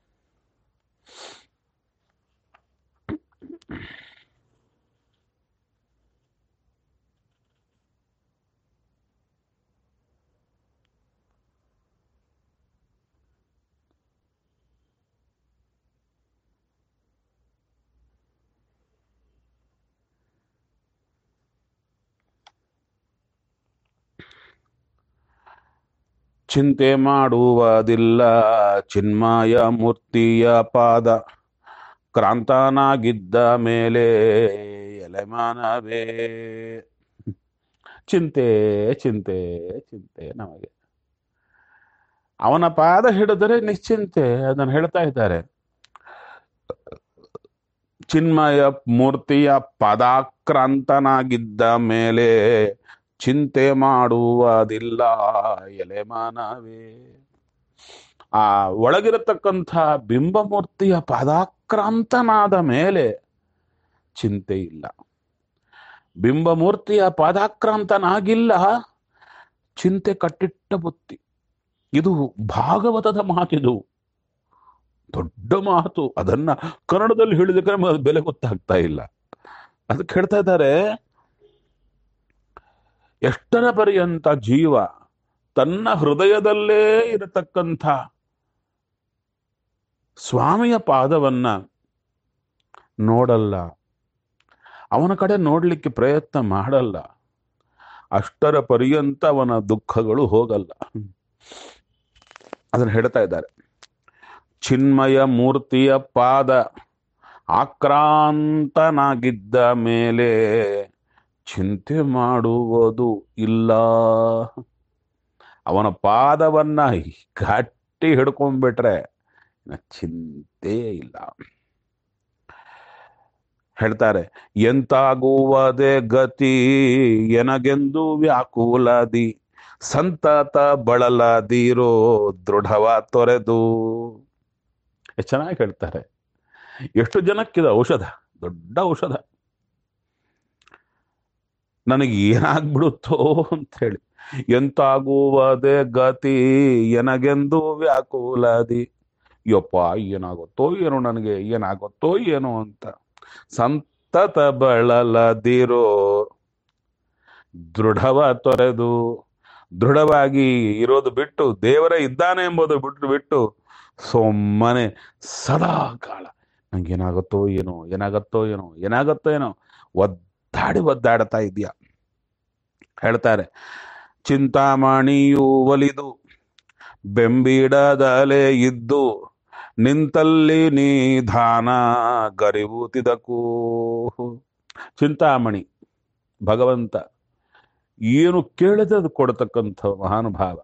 ಚಿಂತೆ ಮಾಡುವುದಿಲ್ಲ ಚಿನ್ಮಯ ಮೂರ್ತಿಯ ಪಾದ ಕ್ರಾಂತನಾಗಿದ್ದ ಮೇಲೆ ಎಲೆಮಾನವೇ ಚಿಂತೆ ಚಿಂತೆ ಚಿಂತೆ ನಮಗೆ ಅವನ ಪಾದ ಹಿಡಿದರೆ ನಿಶ್ಚಿಂತೆ ಅದನ್ನು ಹೇಳ್ತಾ ಇದ್ದಾರೆ ಚಿನ್ಮಯ ಮೂರ್ತಿಯ ಪದಾಕ್ರಾಂತನಾಗಿದ್ದ ಮೇಲೆ ಚಿಂತೆ ಮಾಡುವುದಿಲ್ಲ ಎಲೆಮಾನವೇ ಆ ಒಳಗಿರತಕ್ಕಂಥ ಬಿಂಬಮೂರ್ತಿಯ ಪದಾಕ್ರಾಂತನಾದ ಮೇಲೆ ಚಿಂತೆ ಇಲ್ಲ ಬಿಂಬಮೂರ್ತಿಯ ಪಾದಾಕ್ರಾಂತನಾಗಿಲ್ಲ ಚಿಂತೆ ಕಟ್ಟಿಟ್ಟ ಬುತ್ತಿ ಇದು ಭಾಗವತದ ಮಾತಿದು ದೊಡ್ಡ ಮಾತು ಅದನ್ನ ಕನ್ನಡದಲ್ಲಿ ಹೇಳಿದಕ್ಕೆ ನಮಗೆ ಅದು ಬೆಲೆ ಗೊತ್ತಾಗ್ತಾ ಇಲ್ಲ ಅದಕ್ಕೆ ಹೇಳ್ತಾ ಇದ್ದಾರೆ ಎಷ್ಟರ ಪರ್ಯಂತ ಜೀವ ತನ್ನ ಹೃದಯದಲ್ಲೇ ಇರತಕ್ಕಂಥ ಸ್ವಾಮಿಯ ಪಾದವನ್ನ ನೋಡಲ್ಲ ಅವನ ಕಡೆ ನೋಡ್ಲಿಕ್ಕೆ ಪ್ರಯತ್ನ ಮಾಡಲ್ಲ ಅಷ್ಟರ ಪರ್ಯಂತ ಅವನ ದುಃಖಗಳು ಹೋಗಲ್ಲ ಅದನ್ನು ಹೇಳ್ತಾ ಇದ್ದಾರೆ ಚಿನ್ಮಯ ಮೂರ್ತಿಯ ಪಾದ ಆಕ್ರಾಂತನಾಗಿದ್ದ ಮೇಲೆ ಚಿಂತೆ ಮಾಡುವುದು ಇಲ್ಲ ಅವನ ಪಾದವನ್ನ ಗಟ್ಟಿ ಹಿಡ್ಕೊಂಡ್ಬಿಟ್ರೆ ಇನ್ನ ಚಿಂತೆಯೇ ಇಲ್ಲ ಹೇಳ್ತಾರೆ ಎಂತಾಗುವುದೇ ಗತಿ ಎನಗೆಂದು ವ್ಯಾಕುಲದಿ ಸಂತತ ಬಳಲದಿರೋ ದೃಢವ ತೊರೆದು ಎಷ್ಟು ಚೆನ್ನಾಗಿ ಹೇಳ್ತಾರೆ ಎಷ್ಟು ಜನಕ್ಕಿದೆ ಔಷಧ ದೊಡ್ಡ ಔಷಧ ನನಗೆ ಏನಾಗ್ಬಿಡುತ್ತೋ ಅಂತ ಹೇಳಿ ಎಂತಾಗುವುದೇ ಗತಿ ಎನಗೆಂದು ವ್ಯಾಕುಲದಿ ಯಪ್ಪ ಏನಾಗುತ್ತೋ ಏನೋ ನನಗೆ ಏನಾಗುತ್ತೋ ಏನೋ ಅಂತ ಸಂತತ ಬಳಲದಿರೋ ದೃಢವ ತೊರೆದು ದೃಢವಾಗಿ ಇರೋದು ಬಿಟ್ಟು ದೇವರೇ ಇದ್ದಾನೆ ಎಂಬುದು ಬಿಟ್ಟು ಬಿಟ್ಟು ಸೊಮ್ಮನೆ ಸದಾ ಕಾಲ ನಂಗೇನಾಗುತ್ತೋ ಏನೋ ಏನಾಗತ್ತೋ ಏನೋ ಏನಾಗತ್ತೋ ಏನೋ ಒದ್ದಾಡಿ ಒದ್ದಾಡ್ತಾ ಇದೆಯಾ ಹೇಳ್ತಾರೆ ಚಿಂತಾಮಣಿಯು ಒಲಿದು ಬೆಂಬಿಡದಲೆ ಇದ್ದು ನಿಂತಲ್ಲಿ ನಿಧಾನ ಗರಿಬೂತಿದಕ್ಕೂ ಚಿಂತಾಮಣಿ ಭಗವಂತ ಏನು ಕೇಳಿದ್ರೆ ಅದು ಕೊಡತಕ್ಕಂಥ ಮಹಾನುಭಾವ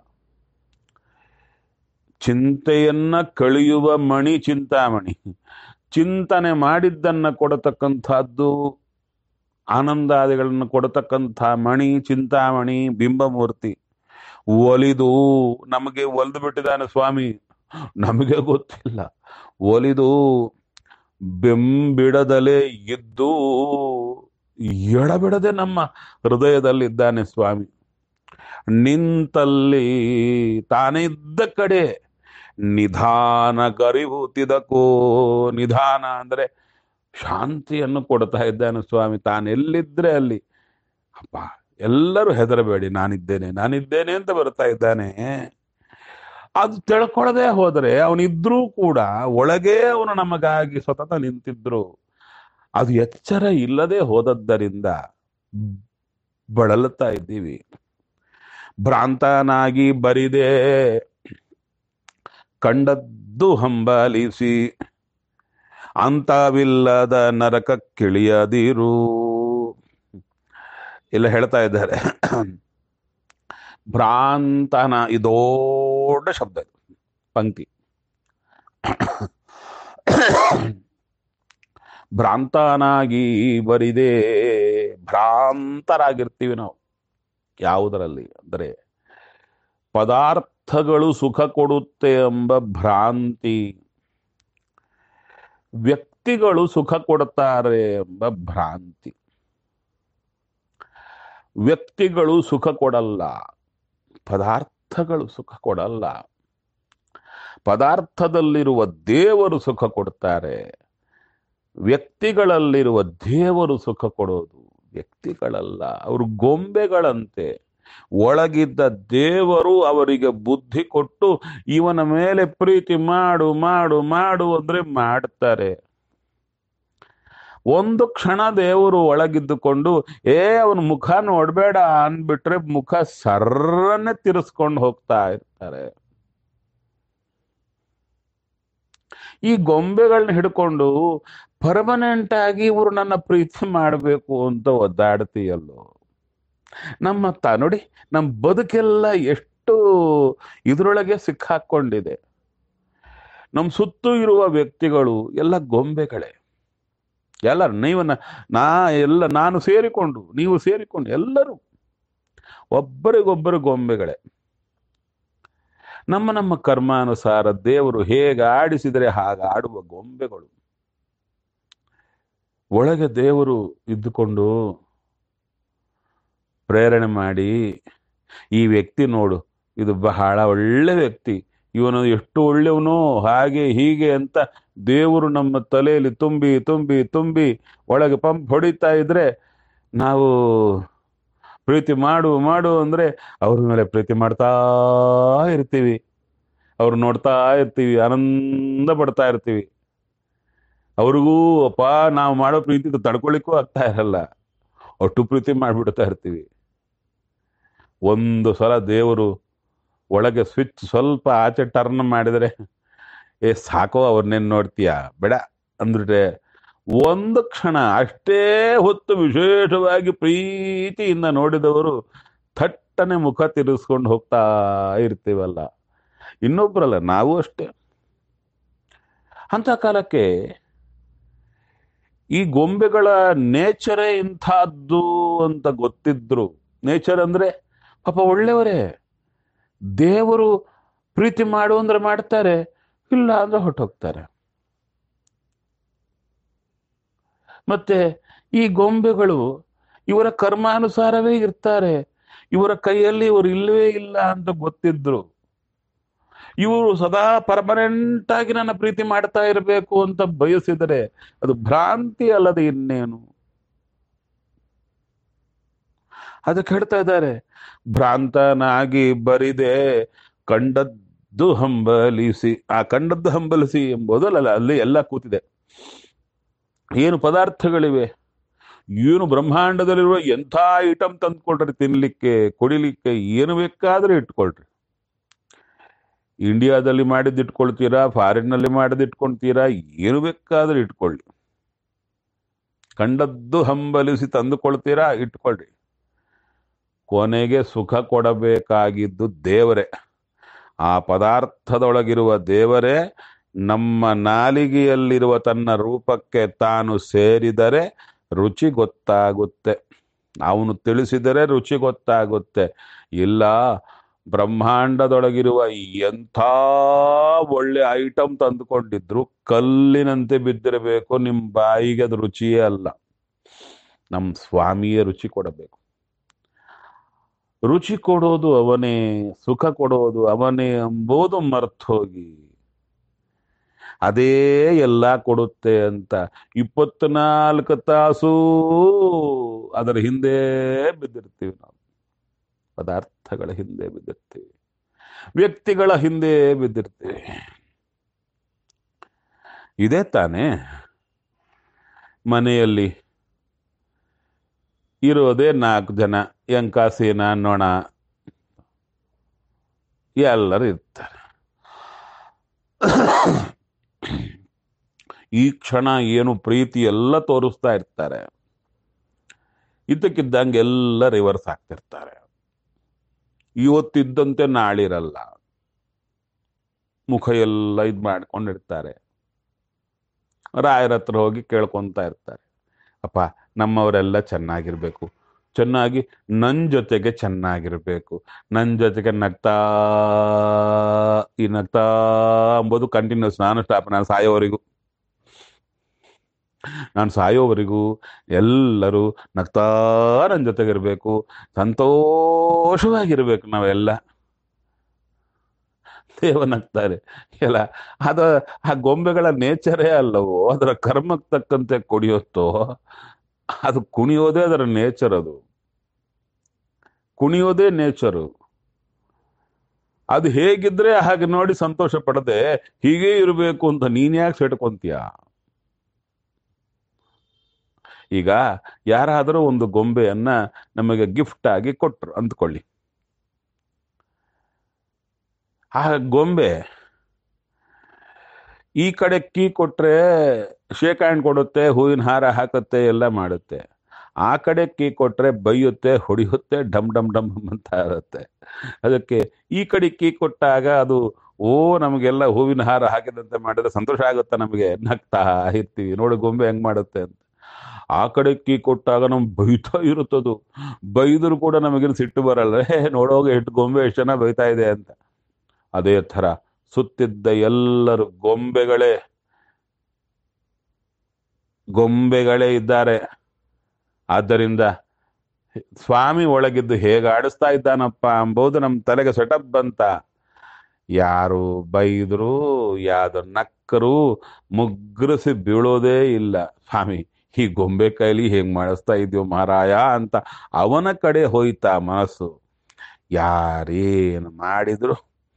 ಚಿಂತೆಯನ್ನ ಕಳೆಯುವ ಮಣಿ ಚಿಂತಾಮಣಿ ಚಿಂತನೆ ಮಾಡಿದ್ದನ್ನ ಕೊಡತಕ್ಕಂಥದ್ದು ಆನಂದಾದಿಗಳನ್ನು ಕೊಡತಕ್ಕಂಥ ಮಣಿ ಚಿಂತಾಮಣಿ ಬಿಂಬಮೂರ್ತಿ ಒಲಿದು ನಮಗೆ ಒಲಿದು ಬಿಟ್ಟಿದ್ದಾನೆ ಸ್ವಾಮಿ ನಮಗೆ ಗೊತ್ತಿಲ್ಲ ಒಲಿದು ಬೆಂಬಿಡದಲೇ ಇದ್ದು ಎಡಬಿಡದೆ ನಮ್ಮ ಹೃದಯದಲ್ಲಿದ್ದಾನೆ ಸ್ವಾಮಿ ನಿಂತಲ್ಲಿ ತಾನೇ ಇದ್ದ ಕಡೆ ನಿಧಾನ ಗರಿಭೂತಿದಕ್ಕೋ ನಿಧಾನ ಅಂದ್ರೆ ಶಾಂತಿಯನ್ನು ಕೊಡ್ತಾ ಇದ್ದಾನೆ ಸ್ವಾಮಿ ತಾನೆಲ್ಲಿದ್ರೆ ಅಲ್ಲಿ ಅಪ್ಪ ಎಲ್ಲರೂ ಹೆದರಬೇಡಿ ನಾನಿದ್ದೇನೆ ನಾನಿದ್ದೇನೆ ಅಂತ ಬರ್ತಾ ಇದ್ದಾನೆ ಅದು ತಿಳ್ಕೊಳ್ಳದೆ ಹೋದರೆ ಅವನಿದ್ರೂ ಕೂಡ ಒಳಗೇ ಅವನು ನಮಗಾಗಿ ಸತತ ನಿಂತಿದ್ರು ಅದು ಎಚ್ಚರ ಇಲ್ಲದೆ ಹೋದದ್ದರಿಂದ ಬಳಲುತ್ತಾ ಇದ್ದೀವಿ ಭ್ರಾಂತನಾಗಿ ಬರಿದೆ ಕಂಡದ್ದು ಹಂಬಲಿಸಿ ಅಂತವಿಲ್ಲದ ನರಕಕ್ಕಿಳಿಯದಿರು ಇಲ್ಲ ಹೇಳ್ತಾ ಇದ್ದಾರೆ ಭ್ರಾಂತನ ಇದು ದೊಡ್ಡ ಶಬ್ದ ಇದು ಪಂಕ್ತಿ ಭ್ರಾಂತನಾಗಿ ಬರಿದೆ ಭ್ರಾಂತರಾಗಿರ್ತೀವಿ ನಾವು ಯಾವುದರಲ್ಲಿ ಅಂದರೆ ಪದಾರ್ಥಗಳು ಸುಖ ಕೊಡುತ್ತೆ ಎಂಬ ಭ್ರಾಂತಿ ವ್ಯಕ್ತಿಗಳು ಸುಖ ಕೊಡುತ್ತಾರೆ ಎಂಬ ಭ್ರಾಂತಿ ವ್ಯಕ್ತಿಗಳು ಸುಖ ಕೊಡಲ್ಲ ಪದಾರ್ಥಗಳು ಸುಖ ಕೊಡಲ್ಲ ಪದಾರ್ಥದಲ್ಲಿರುವ ದೇವರು ಸುಖ ಕೊಡ್ತಾರೆ ವ್ಯಕ್ತಿಗಳಲ್ಲಿರುವ ದೇವರು ಸುಖ ಕೊಡೋದು ವ್ಯಕ್ತಿಗಳಲ್ಲ ಅವರು ಗೊಂಬೆಗಳಂತೆ ಒಳಗಿದ್ದ ದೇವರು ಅವರಿಗೆ ಬುದ್ಧಿ ಕೊಟ್ಟು ಇವನ ಮೇಲೆ ಪ್ರೀತಿ ಮಾಡು ಮಾಡು ಮಾಡು ಅಂದ್ರೆ ಮಾಡ್ತಾರೆ ಒಂದು ಕ್ಷಣ ದೇವರು ಒಳಗಿದ್ದುಕೊಂಡು ಏ ಅವನ ಮುಖ ನೋಡ್ಬೇಡ ಅನ್ಬಿಟ್ರೆ ಮುಖ ಸರ್ರನ್ನೇ ತಿರ್ಸ್ಕೊಂಡು ಹೋಗ್ತಾ ಇರ್ತಾರೆ ಈ ಗೊಂಬೆಗಳನ್ನ ಹಿಡ್ಕೊಂಡು ಪರ್ಮನೆಂಟ್ ಆಗಿ ಇವರು ನನ್ನ ಪ್ರೀತಿ ಮಾಡಬೇಕು ಅಂತ ಒದ್ದಾಡ್ತೀಯಲ್ಲೋ ನಮ್ಮ ತ ನೋಡಿ ನಮ್ಮ ಬದುಕೆಲ್ಲ ಎಷ್ಟು ಇದರೊಳಗೆ ಸಿಕ್ಕಾಕೊಂಡಿದೆ ನಮ್ಮ ಸುತ್ತು ಇರುವ ವ್ಯಕ್ತಿಗಳು ಎಲ್ಲ ಗೊಂಬೆಗಳೇ ಎಲ್ಲ ನೀವು ನಾ ಎಲ್ಲ ನಾನು ಸೇರಿಕೊಂಡು ನೀವು ಸೇರಿಕೊಂಡು ಎಲ್ಲರೂ ಒಬ್ಬರಿಗೊಬ್ಬರು ಗೊಂಬೆಗಳೇ ನಮ್ಮ ನಮ್ಮ ಕರ್ಮಾನುಸಾರ ದೇವರು ಹೇಗೆ ಆಡಿಸಿದರೆ ಹಾಗೆ ಆಡುವ ಗೊಂಬೆಗಳು ಒಳಗೆ ದೇವರು ಇದ್ದುಕೊಂಡು ಪ್ರೇರಣೆ ಮಾಡಿ ಈ ವ್ಯಕ್ತಿ ನೋಡು ಇದು ಬಹಳ ಒಳ್ಳೆ ವ್ಯಕ್ತಿ ಇವನು ಎಷ್ಟು ಒಳ್ಳೆಯವನು ಹಾಗೆ ಹೀಗೆ ಅಂತ ದೇವರು ನಮ್ಮ ತಲೆಯಲ್ಲಿ ತುಂಬಿ ತುಂಬಿ ತುಂಬಿ ಒಳಗೆ ಪಂಪ್ ಹೊಡಿತಾ ಇದ್ರೆ ನಾವು ಪ್ರೀತಿ ಮಾಡು ಮಾಡು ಅಂದ್ರೆ ಅವ್ರ ಮೇಲೆ ಪ್ರೀತಿ ಮಾಡ್ತಾ ಇರ್ತೀವಿ ಅವ್ರು ನೋಡ್ತಾ ಇರ್ತೀವಿ ಆನಂದ ಪಡ್ತಾ ಇರ್ತೀವಿ ಅವ್ರಿಗೂ ಅಪ್ಪ ನಾವು ಮಾಡೋ ಪ್ರೀತಿ ತಡ್ಕೊಳಿಕ್ಕೂ ಆಗ್ತಾ ಇರಲ್ಲ ಒಟ್ಟು ಪ್ರೀತಿ ಮಾಡಿಬಿಡ್ತಾ ಇರ್ತೀವಿ ಒಂದು ಸಲ ದೇವರು ಒಳಗೆ ಸ್ವಿಚ್ ಸ್ವಲ್ಪ ಆಚೆ ಟರ್ನ್ ಮಾಡಿದರೆ ಏ ಸಾಕೋ ಅವ್ರನ್ನೇನು ನೋಡ್ತೀಯ ಬೇಡ ಅಂದ್ಬಿಟ್ರೆ ಒಂದು ಕ್ಷಣ ಅಷ್ಟೇ ಹೊತ್ತು ವಿಶೇಷವಾಗಿ ಪ್ರೀತಿಯಿಂದ ನೋಡಿದವರು ಥಟ್ಟನೆ ಮುಖ ತಿರುಗಿಸ್ಕೊಂಡು ಹೋಗ್ತಾ ಇರ್ತೀವಲ್ಲ ಇನ್ನೊಬ್ಬರಲ್ಲ ನಾವು ಅಷ್ಟೇ ಅಂತ ಕಾಲಕ್ಕೆ ಈ ಗೊಂಬೆಗಳ ನೇಚರೇ ಇಂಥದ್ದು ಅಂತ ಗೊತ್ತಿದ್ರು ನೇಚರ್ ಅಂದ್ರೆ ಪಾಪ ಒಳ್ಳೆಯವರೇ ದೇವರು ಪ್ರೀತಿ ಮಾಡು ಅಂದ್ರೆ ಮಾಡ್ತಾರೆ ಇಲ್ಲ ಅಂದ್ರೆ ಹೊಟ್ಟೋಗ್ತಾರೆ ಮತ್ತೆ ಈ ಗೊಂಬೆಗಳು ಇವರ ಕರ್ಮಾನುಸಾರವೇ ಇರ್ತಾರೆ ಇವರ ಕೈಯಲ್ಲಿ ಇವರು ಇಲ್ಲವೇ ಇಲ್ಲ ಅಂತ ಗೊತ್ತಿದ್ರು ಇವರು ಸದಾ ಪರ್ಮನೆಂಟ್ ಆಗಿ ನನ್ನ ಪ್ರೀತಿ ಮಾಡ್ತಾ ಇರಬೇಕು ಅಂತ ಬಯಸಿದರೆ ಅದು ಭ್ರಾಂತಿ ಅಲ್ಲದೆ ಇನ್ನೇನು ಅದಕ್ಕೆ ಹೇಳ್ತಾ ಇದ್ದಾರೆ ಭ್ರಾಂತನಾಗಿ ಬರಿದೆ ಕಂಡದ್ದು ಹಂಬಲಿಸಿ ಆ ಕಂಡದ್ದು ಹಂಬಲಿಸಿ ಎಂಬುದಲ್ಲ ಅಲ್ಲಿ ಎಲ್ಲ ಕೂತಿದೆ ಏನು ಪದಾರ್ಥಗಳಿವೆ ಏನು ಬ್ರಹ್ಮಾಂಡದಲ್ಲಿರುವ ಎಂಥ ಐಟಮ್ ತಂದ್ಕೊಳ್ರಿ ತಿನ್ಲಿಕ್ಕೆ ಕುಡಿಲಿಕ್ಕೆ ಏನು ಬೇಕಾದ್ರೆ ಇಟ್ಕೊಳ್ರಿ ಇಂಡಿಯಾದಲ್ಲಿ ಮಾಡಿದ್ದು ಇಟ್ಕೊಳ್ತೀರಾ ಫಾರಿನ್ನಲ್ಲಿ ಮಾಡಿದ್ದು ಇಟ್ಕೊಳ್ತೀರಾ ಏನು ಬೇಕಾದ್ರೆ ಇಟ್ಕೊಳ್ಳಿ ಕಂಡದ್ದು ಹಂಬಲಿಸಿ ತಂದುಕೊಳ್ತೀರಾ ಇಟ್ಕೊಳ್ರಿ ಕೊನೆಗೆ ಸುಖ ಕೊಡಬೇಕಾಗಿದ್ದು ದೇವರೇ ಆ ಪದಾರ್ಥದೊಳಗಿರುವ ದೇವರೇ ನಮ್ಮ ನಾಲಿಗೆಯಲ್ಲಿರುವ ತನ್ನ ರೂಪಕ್ಕೆ ತಾನು ಸೇರಿದರೆ ರುಚಿ ಗೊತ್ತಾಗುತ್ತೆ ಅವನು ತಿಳಿಸಿದರೆ ರುಚಿ ಗೊತ್ತಾಗುತ್ತೆ ಇಲ್ಲ ಬ್ರಹ್ಮಾಂಡದೊಳಗಿರುವ ಎಂಥ ಒಳ್ಳೆ ಐಟಮ್ ತಂದುಕೊಂಡಿದ್ರು ಕಲ್ಲಿನಂತೆ ಬಿದ್ದಿರಬೇಕು ನಿಮ್ಮ ಬಾಯಿಗೆ ಅದು ರುಚಿಯೇ ಅಲ್ಲ ನಮ್ಮ ಸ್ವಾಮಿಯೇ ರುಚಿ ಕೊಡಬೇಕು ರುಚಿ ಕೊಡೋದು ಅವನೇ ಸುಖ ಕೊಡೋದು ಅವನೇ ಎಂಬುದು ಮರ್ತೋಗಿ ಅದೇ ಎಲ್ಲ ಕೊಡುತ್ತೆ ಅಂತ ಇಪ್ಪತ್ನಾಲ್ಕು ತಾಸು ಅದರ ಹಿಂದೆ ಬಿದ್ದಿರ್ತೀವಿ ನಾವು ಪದಾರ್ಥಗಳ ಹಿಂದೆ ಬಿದ್ದಿರ್ತೀವಿ ವ್ಯಕ್ತಿಗಳ ಹಿಂದೆ ಬಿದ್ದಿರ್ತೀವಿ ಇದೇ ತಾನೇ ಮನೆಯಲ್ಲಿ ಇರೋದೇ ನಾಲ್ಕು ಜನ ಎಂಕಾಸೀನ ನೊಣ ಎಲ್ಲರೂ ಇರ್ತಾರೆ ಈ ಕ್ಷಣ ಏನು ಪ್ರೀತಿ ಎಲ್ಲ ತೋರಿಸ್ತಾ ಇರ್ತಾರೆ ಇದ್ದಕ್ಕಿದ್ದಂಗೆ ಎಲ್ಲ ರಿವರ್ಸ್ ಆಗ್ತಿರ್ತಾರೆ ಇವತ್ತಿದ್ದಂತೆ ನಾಳಿರಲ್ಲ ಮುಖ ಎಲ್ಲ ಇದು ಮಾಡ್ಕೊಂಡಿರ್ತಾರೆ ರಾಯರ ಹತ್ರ ಹೋಗಿ ಕೇಳ್ಕೊಂತ ಇರ್ತಾರೆ ಅಪ್ಪ ನಮ್ಮವರೆಲ್ಲ ಚೆನ್ನಾಗಿರ್ಬೇಕು ಚೆನ್ನಾಗಿ ನನ್ನ ಜೊತೆಗೆ ಚೆನ್ನಾಗಿರ್ಬೇಕು ನನ್ನ ಜೊತೆಗೆ ನಗ್ತಾ ಈ ನಗ್ತಾ ಅಂಬೋದು ಕಂಟಿನ್ಯೂಸ್ ನಾನು ಸ್ಟಾಪ್ ನಾನು ಸಾಯೋವರೆಗೂ ನಾನು ಸಾಯೋವರೆಗೂ ಎಲ್ಲರೂ ನಗ್ತಾ ನನ್ನ ಜೊತೆಗಿರ್ಬೇಕು ಸಂತೋಷವಾಗಿರ್ಬೇಕು ನಾವೆಲ್ಲ ದೇವ ನಗ್ತಾರೆ ಎಲ್ಲ ಅದ ಆ ಗೊಂಬೆಗಳ ನೇಚರೇ ಅಲ್ಲವೋ ಅದರ ಕರ್ಮಕ್ಕೆ ತಕ್ಕಂತೆ ಕುಣಿಯುತ್ತೋ ಅದು ಕುಣಿಯೋದೇ ಅದರ ನೇಚರ್ ಅದು ಕುಣಿಯೋದೇ ನೇಚರು ಅದು ಹೇಗಿದ್ರೆ ಹಾಗೆ ನೋಡಿ ಸಂತೋಷ ಪಡದೆ ಹೀಗೆ ಇರಬೇಕು ಅಂತ ನೀನ್ ಯಾಕೆ ಸೆಟ್ಕೊಂತೀಯ ಈಗ ಯಾರಾದರೂ ಒಂದು ಗೊಂಬೆಯನ್ನ ನಮಗೆ ಗಿಫ್ಟ್ ಆಗಿ ಕೊಟ್ರು ಅಂದ್ಕೊಳ್ಳಿ ಆ ಗೊಂಬೆ ಈ ಕಡೆ ಕೀ ಕೊಟ್ರೆ ಶೇಕ್ ಹ್ಯಾಂಡ್ ಕೊಡುತ್ತೆ ಹೂವಿನ ಹಾರ ಹಾಕುತ್ತೆ ಎಲ್ಲ ಮಾಡುತ್ತೆ ಆ ಕಡೆ ಕೀ ಕೊಟ್ರೆ ಬೈಯುತ್ತೆ ಹೊಡಿಯುತ್ತೆ ಡಮ್ ಡಮ್ ಡಮ್ ಅಂತ ಇರುತ್ತೆ ಅದಕ್ಕೆ ಈ ಕಡೆ ಕೀ ಕೊಟ್ಟಾಗ ಅದು ಓ ನಮಗೆಲ್ಲ ಹೂವಿನ ಹಾರ ಹಾಕಿದಂತೆ ಮಾಡಿದ್ರೆ ಸಂತೋಷ ಆಗುತ್ತೆ ನಮಗೆ ನಗ್ತಾ ಇರ್ತೀವಿ ನೋಡಿ ಗೊಂಬೆ ಹೆಂಗ್ ಮಾಡುತ್ತೆ ಅಂತ ಆ ಕಡೆ ಕೀ ಕೊಟ್ಟಾಗ ನಮ್ಗೆ ಬೈತಾ ಇರುತ್ತದು ಬೈದ್ರು ಕೂಡ ನಮಗೇನು ಸಿಟ್ಟು ಬರಲ್ಲ ಹೇ ನೋಡೋಗ ಎಷ್ಟು ಗೊಂಬೆ ಎಷ್ಟು ಜನ ಬೈತಾ ಇದೆ ಅಂತ ಅದೇ ಥರ ಸುತ್ತಿದ್ದ ಎಲ್ಲರೂ ಗೊಂಬೆಗಳೇ ಗೊಂಬೆಗಳೇ ಇದ್ದಾರೆ ಆದ್ದರಿಂದ ಸ್ವಾಮಿ ಒಳಗಿದ್ದು ಹೇಗೆ ಆಡಿಸ್ತಾ ಇದ್ದಾನಪ್ಪ ಎಂಬುದು ನಮ್ಮ ತಲೆಗೆ ಸೆಟಪ್ ಬಂತ ಯಾರು ಬೈದ್ರು ಯಾವ್ದು ನಕ್ಕರು ಮುಗ್ಗರಿಸಿ ಬೀಳೋದೇ ಇಲ್ಲ ಸ್ವಾಮಿ ಈ ಗೊಂಬೆ ಕೈಲಿ ಹೇಗ್ ಮಾಡಿಸ್ತಾ ಇದೆಯೋ ಮಹಾರಾಯ ಅಂತ ಅವನ ಕಡೆ ಹೋಯ್ತಾ ಮನಸ್ಸು ಯಾರೇನು ಮಾಡಿದ್ರು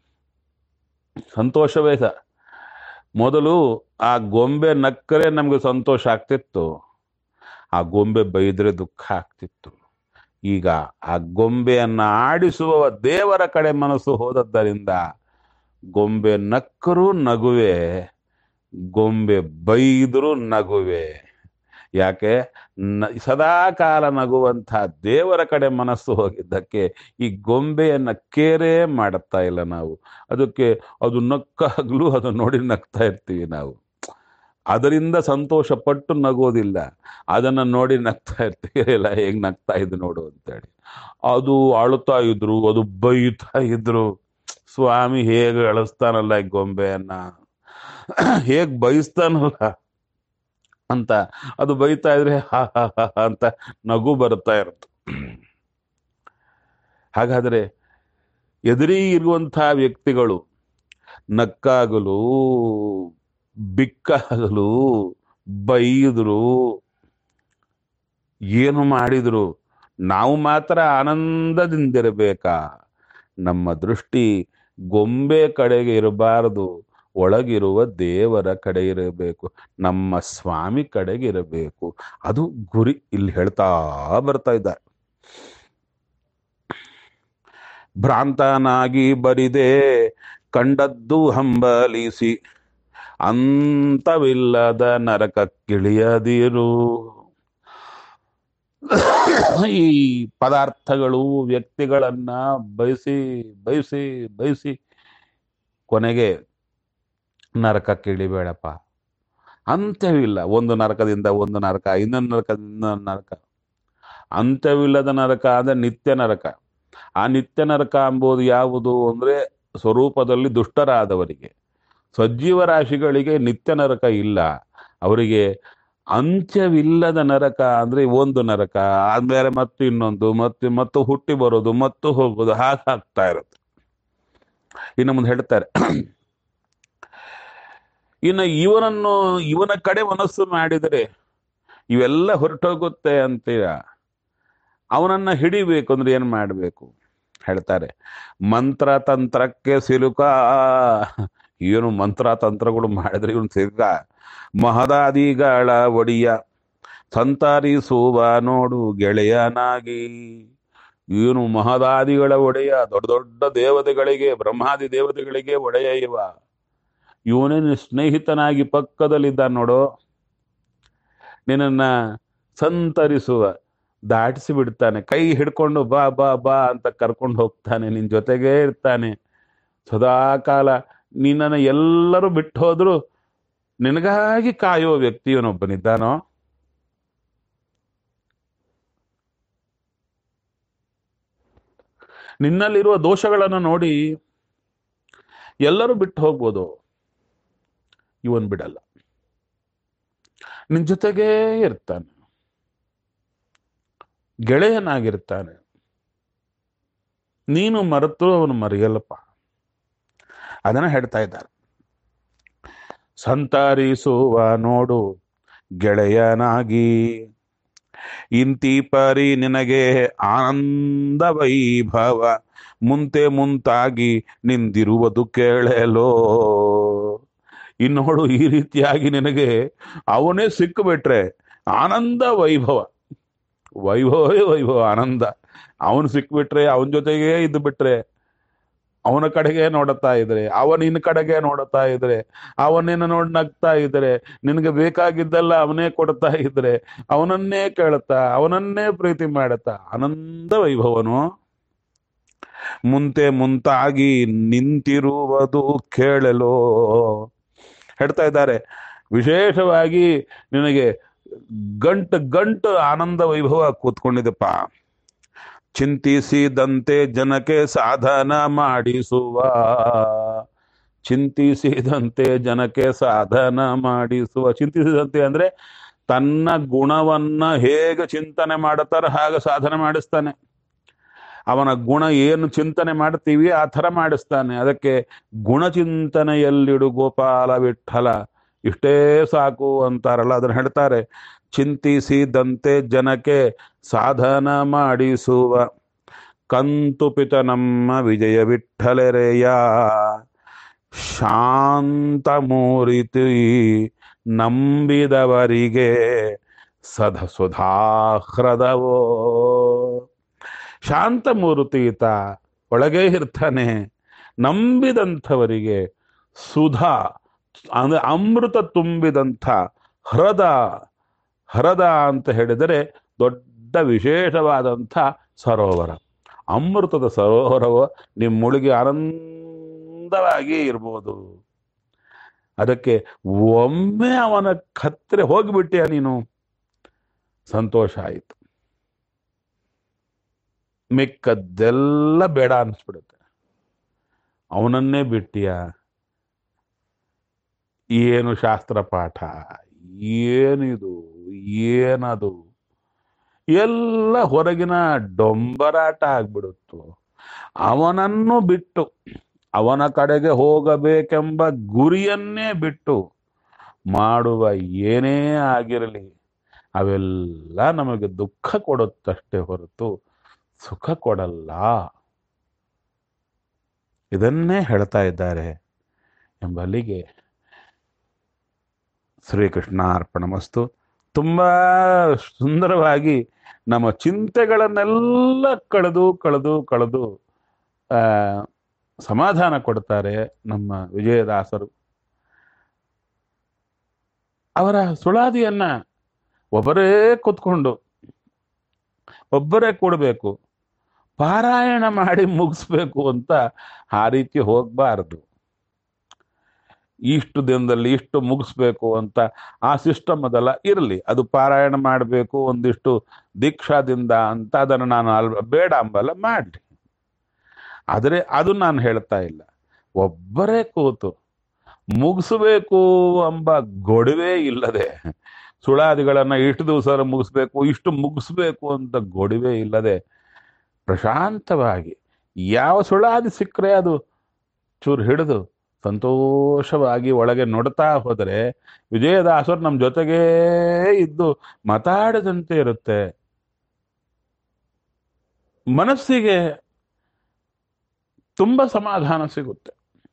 ಸಂತೋಷವೇ ಸ ಮೊದಲು ಆ ಗೊಂಬೆ ನಕ್ಕರೆ ನಮ್ಗೆ ಸಂತೋಷ ಆಗ್ತಿತ್ತು ಆ ಗೊಂಬೆ ಬೈದ್ರೆ ದುಃಖ ಆಗ್ತಿತ್ತು ಈಗ ಆ ಗೊಂಬೆಯನ್ನ ಆಡಿಸುವ ದೇವರ ಕಡೆ ಮನಸ್ಸು ಹೋದದ್ದರಿಂದ ಗೊಂಬೆ ನಕ್ಕರೂ ನಗುವೆ ಗೊಂಬೆ ಬೈದರೂ ನಗುವೆ ಯಾಕೆ ನ ಸದಾ ಕಾಲ ನಗುವಂಥ ದೇವರ ಕಡೆ ಮನಸ್ಸು ಹೋಗಿದ್ದಕ್ಕೆ ಈ ಗೊಂಬೆಯನ್ನ ಕೇರೇ ಮಾಡುತ್ತಾ ಇಲ್ಲ ನಾವು ಅದಕ್ಕೆ ಅದು ನಕ್ಕಾಗ್ಲೂ ಅದು ನೋಡಿ ನಗ್ತಾ ಇರ್ತೀವಿ ನಾವು ಅದರಿಂದ ಸಂತೋಷ ಪಟ್ಟು ನಗೋದಿಲ್ಲ ಅದನ್ನ ನೋಡಿ ನಗ್ತಾ ಇರ್ತೀವಿ ಇಲ್ಲ ಹೇಗ್ ನಗ್ತಾ ಇದ್ದು ನೋಡು ಅಂತೇಳಿ ಅದು ಅಳುತ್ತಾ ಇದ್ರು ಅದು ಬೈತಾ ಇದ್ರು ಸ್ವಾಮಿ ಹೇಗೆ ಅಳಿಸ್ತಾನಲ್ಲ ಈ ಗೊಂಬೆಯನ್ನ ಹೇಗ್ ಬಯಸ್ತಾನಲ್ಲ ಅಂತ ಅದು ಬೈತಾ ಇದ್ರೆ ಹಾ ಹಾ ಹಾ ಹಾ ಅಂತ ನಗು ಬರ್ತಾ ಇರುತ್ತೆ ಹಾಗಾದ್ರೆ ಎದುರಿ ಇರುವಂತಹ ವ್ಯಕ್ತಿಗಳು ನಕ್ಕಾಗಲು ಬಿಕ್ಕಾಗಲು ಬೈದ್ರು ಏನು ಮಾಡಿದ್ರು ನಾವು ಮಾತ್ರ ಆನಂದದಿಂದಿರಬೇಕಾ ನಮ್ಮ ದೃಷ್ಟಿ ಗೊಂಬೆ ಕಡೆಗೆ ಇರಬಾರದು ಒಳಗಿರುವ ದೇವರ ಕಡೆ ಇರಬೇಕು ನಮ್ಮ ಸ್ವಾಮಿ ಕಡೆಗೆ ಇರಬೇಕು ಅದು ಗುರಿ ಇಲ್ಲಿ ಹೇಳ್ತಾ ಬರ್ತಾ ಇದ್ದಾರೆ ಭ್ರಾಂತನಾಗಿ ಬರಿದೆ ಕಂಡದ್ದು ಹಂಬಲಿಸಿ ಅಂತವಿಲ್ಲದ ನರಕಕ್ಕಿಳಿಯದಿರು ಈ ಪದಾರ್ಥಗಳು ವ್ಯಕ್ತಿಗಳನ್ನ ಬಯಸಿ ಬಯಸಿ ಬಯಸಿ ಕೊನೆಗೆ ನರಕಕ್ಕೆ ಇಳಿಬೇಡಪ್ಪ ಅಂತ್ಯವಿಲ್ಲ ಒಂದು ನರಕದಿಂದ ಒಂದು ನರಕ ಇನ್ನೊಂದು ನರಕದಿಂದ ಇನ್ನೊಂದು ನರಕ ಅಂತ್ಯವಿಲ್ಲದ ನರಕ ಅಂದ್ರೆ ನಿತ್ಯ ನರಕ ಆ ನಿತ್ಯ ನರಕ ಎಂಬುದು ಯಾವುದು ಅಂದ್ರೆ ಸ್ವರೂಪದಲ್ಲಿ ದುಷ್ಟರಾದವರಿಗೆ ಸಜ್ಜೀವ ರಾಶಿಗಳಿಗೆ ನಿತ್ಯ ನರಕ ಇಲ್ಲ ಅವರಿಗೆ ಅಂತ್ಯವಿಲ್ಲದ ನರಕ ಅಂದ್ರೆ ಒಂದು ನರಕ ಆದ್ಮೇಲೆ ಮತ್ತು ಇನ್ನೊಂದು ಮತ್ತೆ ಮತ್ತು ಹುಟ್ಟಿ ಬರೋದು ಮತ್ತು ಹೋಗೋದು ಹಾಗೆ ಆಗ್ತಾ ಇರುತ್ತೆ ಇನ್ನು ಮುಂದೆ ಹೇಳ್ತಾರೆ ಇನ್ನು ಇವನನ್ನು ಇವನ ಕಡೆ ಮನಸ್ಸು ಮಾಡಿದರೆ ಇವೆಲ್ಲ ಹೊರಟೋಗುತ್ತೆ ಅಂತೀರ ಅವನನ್ನ ಹಿಡಿಬೇಕು ಅಂದ್ರೆ ಏನ್ ಮಾಡ್ಬೇಕು ಹೇಳ್ತಾರೆ ಮಂತ್ರ ತಂತ್ರಕ್ಕೆ ಸಿಲುಕ ಏನು ಮಂತ್ರ ತಂತ್ರಗಳು ಮಾಡಿದ್ರೆ ಇವನು ಸಿಲುಕ ಮಹದಾದಿಗಳ ಒಡಿಯ ಸಂತರಿಸುವ ನೋಡು ಗೆಳೆಯನಾಗಿ ಇವನು ಮಹದಾದಿಗಳ ಒಡೆಯ ದೊಡ್ಡ ದೊಡ್ಡ ದೇವತೆಗಳಿಗೆ ಬ್ರಹ್ಮಾದಿ ದೇವತೆಗಳಿಗೆ ಒಡೆಯ ಇವ ಇವನೇ ನಿನ್ನ ಸ್ನೇಹಿತನಾಗಿ ಪಕ್ಕದಲ್ಲಿದ್ದ ನೋಡು ನಿನ್ನನ್ನ ಸಂತರಿಸುವ ದಾಟಿಸಿ ಬಿಡ್ತಾನೆ ಕೈ ಹಿಡ್ಕೊಂಡು ಬಾ ಬಾ ಬಾ ಅಂತ ಕರ್ಕೊಂಡು ಹೋಗ್ತಾನೆ ನಿನ್ ಜೊತೆಗೇ ಇರ್ತಾನೆ ಸದಾಕಾಲ ನಿನ್ನನ್ನು ಎಲ್ಲರೂ ಬಿಟ್ಟು ಹೋದ್ರು ನಿನಗಾಗಿ ಕಾಯುವ ವ್ಯಕ್ತಿ ಇವನೊಬ್ಬನಿದ್ದಾನೋ ನಿನ್ನಲ್ಲಿರುವ ದೋಷಗಳನ್ನು ನೋಡಿ ಎಲ್ಲರೂ ಬಿಟ್ಟು ಹೋಗ್ಬೋದು ಇವನ್ ಬಿಡಲ್ಲ ನಿನ್ ಜೊತೆಗೇ ಇರ್ತಾನೆ ಗೆಳೆಯನಾಗಿರ್ತಾನೆ ನೀನು ಮರೆತು ಅವನು ಮರೆಯಲ್ಲಪ್ಪ ಅದನ್ನ ಹೇಳ್ತಾ ಇದ್ದಾರೆ ಸಂತರಿಸುವ ನೋಡು ಗೆಳೆಯನಾಗಿ ಇಂತಿ ಪರಿ ನಿನಗೆ ಆನಂದ ವೈಭವ ಮುಂತೆ ಮುಂತಾಗಿ ನಿಂದಿರುವುದು ಕೇಳಲೋ ಇನ್ನೋಡು ಈ ರೀತಿಯಾಗಿ ನಿನಗೆ ಅವನೇ ಸಿಕ್ಕಿಬಿಟ್ರೆ ಆನಂದ ವೈಭವ ವೈಭವೇ ವೈಭವ ಆನಂದ ಅವನು ಸಿಕ್ಬಿಟ್ರೆ ಅವನ ಜೊತೆಗೇ ಇದ್ದು ಬಿಟ್ರೆ ಅವನ ಕಡೆಗೆ ನೋಡುತ್ತಾ ಇದ್ರೆ ಅವ ನಿನ್ನ ಕಡೆಗೆ ನೋಡುತ್ತಾ ಇದ್ರೆ ಅವನನ್ನ ನೋಡಿ ನಗ್ತಾ ಇದ್ರೆ ನಿನಗೆ ಬೇಕಾಗಿದ್ದೆಲ್ಲ ಅವನೇ ಕೊಡ್ತಾ ಇದ್ರೆ ಅವನನ್ನೇ ಕೇಳುತ್ತಾ ಅವನನ್ನೇ ಪ್ರೀತಿ ಮಾಡುತ್ತಾ ಆನಂದ ವೈಭವನು ಮುಂತೆ ಮುಂತಾಗಿ ನಿಂತಿರುವುದು ಕೇಳಲು ಹೇಳ್ತಾ ಇದ್ದಾರೆ ವಿಶೇಷವಾಗಿ ನಿನಗೆ ಗಂಟು ಗಂಟು ಆನಂದ ವೈಭವ ಕೂತ್ಕೊಂಡಿದೆಪ್ಪ ಚಿಂತಿಸಿದಂತೆ ಜನಕ್ಕೆ ಸಾಧನ ಮಾಡಿಸುವ ಚಿಂತಿಸಿದಂತೆ ಜನಕ್ಕೆ ಸಾಧನ ಮಾಡಿಸುವ ಚಿಂತಿಸಿದಂತೆ ಅಂದ್ರೆ ತನ್ನ ಗುಣವನ್ನ ಹೇಗೆ ಚಿಂತನೆ ಮಾಡುತ್ತಾರೋ ಹಾಗೆ ಸಾಧನೆ ಮಾಡಿಸ್ತಾನೆ ಅವನ ಗುಣ ಏನು ಚಿಂತನೆ ಮಾಡ್ತೀವಿ ಆ ಥರ ಮಾಡಿಸ್ತಾನೆ ಅದಕ್ಕೆ ಗುಣಚಿಂತನೆಯಲ್ಲಿಡು ಗೋಪಾಲ ವಿಠಲ ಇಷ್ಟೇ ಸಾಕು ಅಂತಾರಲ್ಲ ಅದನ್ನ ಹೇಳ್ತಾರೆ ಚಿಂತಿಸಿದಂತೆ ಜನಕ್ಕೆ ಸಾಧನ ಮಾಡಿಸುವ ಕಂತುಪಿತ ನಮ್ಮ ವಿಜಯ ವಿಠಲರೆಯ ಶಾಂತಮೂರಿತಿ ನಂಬಿದವರಿಗೆ ಸದ ಸುಧಾಹೃದವೋ ಶಾಂತಮೂರ್ತಿತ ಒಳಗೆ ಇರ್ತಾನೆ ನಂಬಿದಂಥವರಿಗೆ ಸುಧಾ ಅಂದ್ರೆ ಅಮೃತ ತುಂಬಿದಂಥ ಹೃದ ಹೃದ ಅಂತ ಹೇಳಿದರೆ ದೊಡ್ಡ ವಿಶೇಷವಾದಂಥ ಸರೋವರ ಅಮೃತದ ಸರೋವರವು ನಿಮ್ಮ ಮುಳುಗಿ ಆನಂದವಾಗಿ ಇರ್ಬೋದು ಅದಕ್ಕೆ ಒಮ್ಮೆ ಅವನ ಹತ್ತಿರ ಹೋಗಿಬಿಟ್ಟಿಯ ನೀನು ಸಂತೋಷ ಆಯಿತು ಮಿಕ್ಕದ್ದೆಲ್ಲ ಬೇಡ ಅನಿಸ್ಬಿಡುತ್ತೆ ಅವನನ್ನೇ ಬಿಟ್ಟಿಯ ಏನು ಶಾಸ್ತ್ರ ಪಾಠ ಏನಿದು ಏನದು ಎಲ್ಲ ಹೊರಗಿನ ಡೊಂಬರಾಟ ಆಗ್ಬಿಡುತ್ತು ಅವನನ್ನು ಬಿಟ್ಟು ಅವನ ಕಡೆಗೆ ಹೋಗಬೇಕೆಂಬ ಗುರಿಯನ್ನೇ ಬಿಟ್ಟು ಮಾಡುವ ಏನೇ ಆಗಿರಲಿ ಅವೆಲ್ಲ ನಮಗೆ ದುಃಖ ಕೊಡುತ್ತಷ್ಟೇ ಹೊರತು ಸುಖ ಕೊಡಲ್ಲ ಇದನ್ನೇ ಹೇಳ್ತಾ ಇದ್ದಾರೆ ಎಂಬಲ್ಲಿಗೆ ಶ್ರೀಕೃಷ್ಣ ಅರ್ಪಣಮಸ್ತು ತುಂಬಾ ಸುಂದರವಾಗಿ ನಮ್ಮ ಚಿಂತೆಗಳನ್ನೆಲ್ಲ ಕಳೆದು ಕಳೆದು ಕಳೆದು ಆ ಸಮಾಧಾನ ಕೊಡ್ತಾರೆ ನಮ್ಮ ವಿಜಯದಾಸರು ಅವರ ಸುಳಾದಿಯನ್ನ ಒಬ್ಬರೇ ಕೂತ್ಕೊಂಡು ಒಬ್ಬರೇ ಕೊಡಬೇಕು ಪಾರಾಯಣ ಮಾಡಿ ಮುಗಿಸ್ಬೇಕು ಅಂತ ಆ ರೀತಿ ಹೋಗ್ಬಾರ್ದು ಇಷ್ಟು ದಿನದಲ್ಲಿ ಇಷ್ಟು ಮುಗಿಸ್ಬೇಕು ಅಂತ ಆ ಸಿಸ್ಟಮ್ ಅದೆಲ್ಲ ಇರಲಿ ಅದು ಪಾರಾಯಣ ಮಾಡಬೇಕು ಒಂದಿಷ್ಟು ದೀಕ್ಷಾದಿಂದ ಅಂತ ಅದನ್ನು ನಾನು ಅಲ್ ಬೇಡ ಅಂಬಲ್ಲ ಮಾಡಲಿ ಆದರೆ ಅದು ನಾನು ಹೇಳ್ತಾ ಇಲ್ಲ ಒಬ್ಬರೇ ಕೂತು ಮುಗಿಸ್ಬೇಕು ಎಂಬ ಗೊಡವೆ ಇಲ್ಲದೆ ಸುಳಾದಿಗಳನ್ನ ಇಷ್ಟು ದಿವಸ ಮುಗಿಸ್ಬೇಕು ಇಷ್ಟು ಮುಗಿಸ್ಬೇಕು ಅಂತ ಗೊಡವೆ ಇಲ್ಲದೆ ಪ್ರಶಾಂತವಾಗಿ ಯಾವ ಸುಳಾದಿ ಸಿಕ್ಕರೆ ಅದು ಚೂರು ಹಿಡಿದು ಸಂತೋಷವಾಗಿ ಒಳಗೆ ನೋಡ್ತಾ ಹೋದರೆ ವಿಜಯದಾಸರು ನಮ್ಮ ಜೊತೆಗೇ ಇದ್ದು ಮಾತಾಡದಂತೆ ಇರುತ್ತೆ ಮನಸ್ಸಿಗೆ ತುಂಬ ಸಮಾಧಾನ ಸಿಗುತ್ತೆ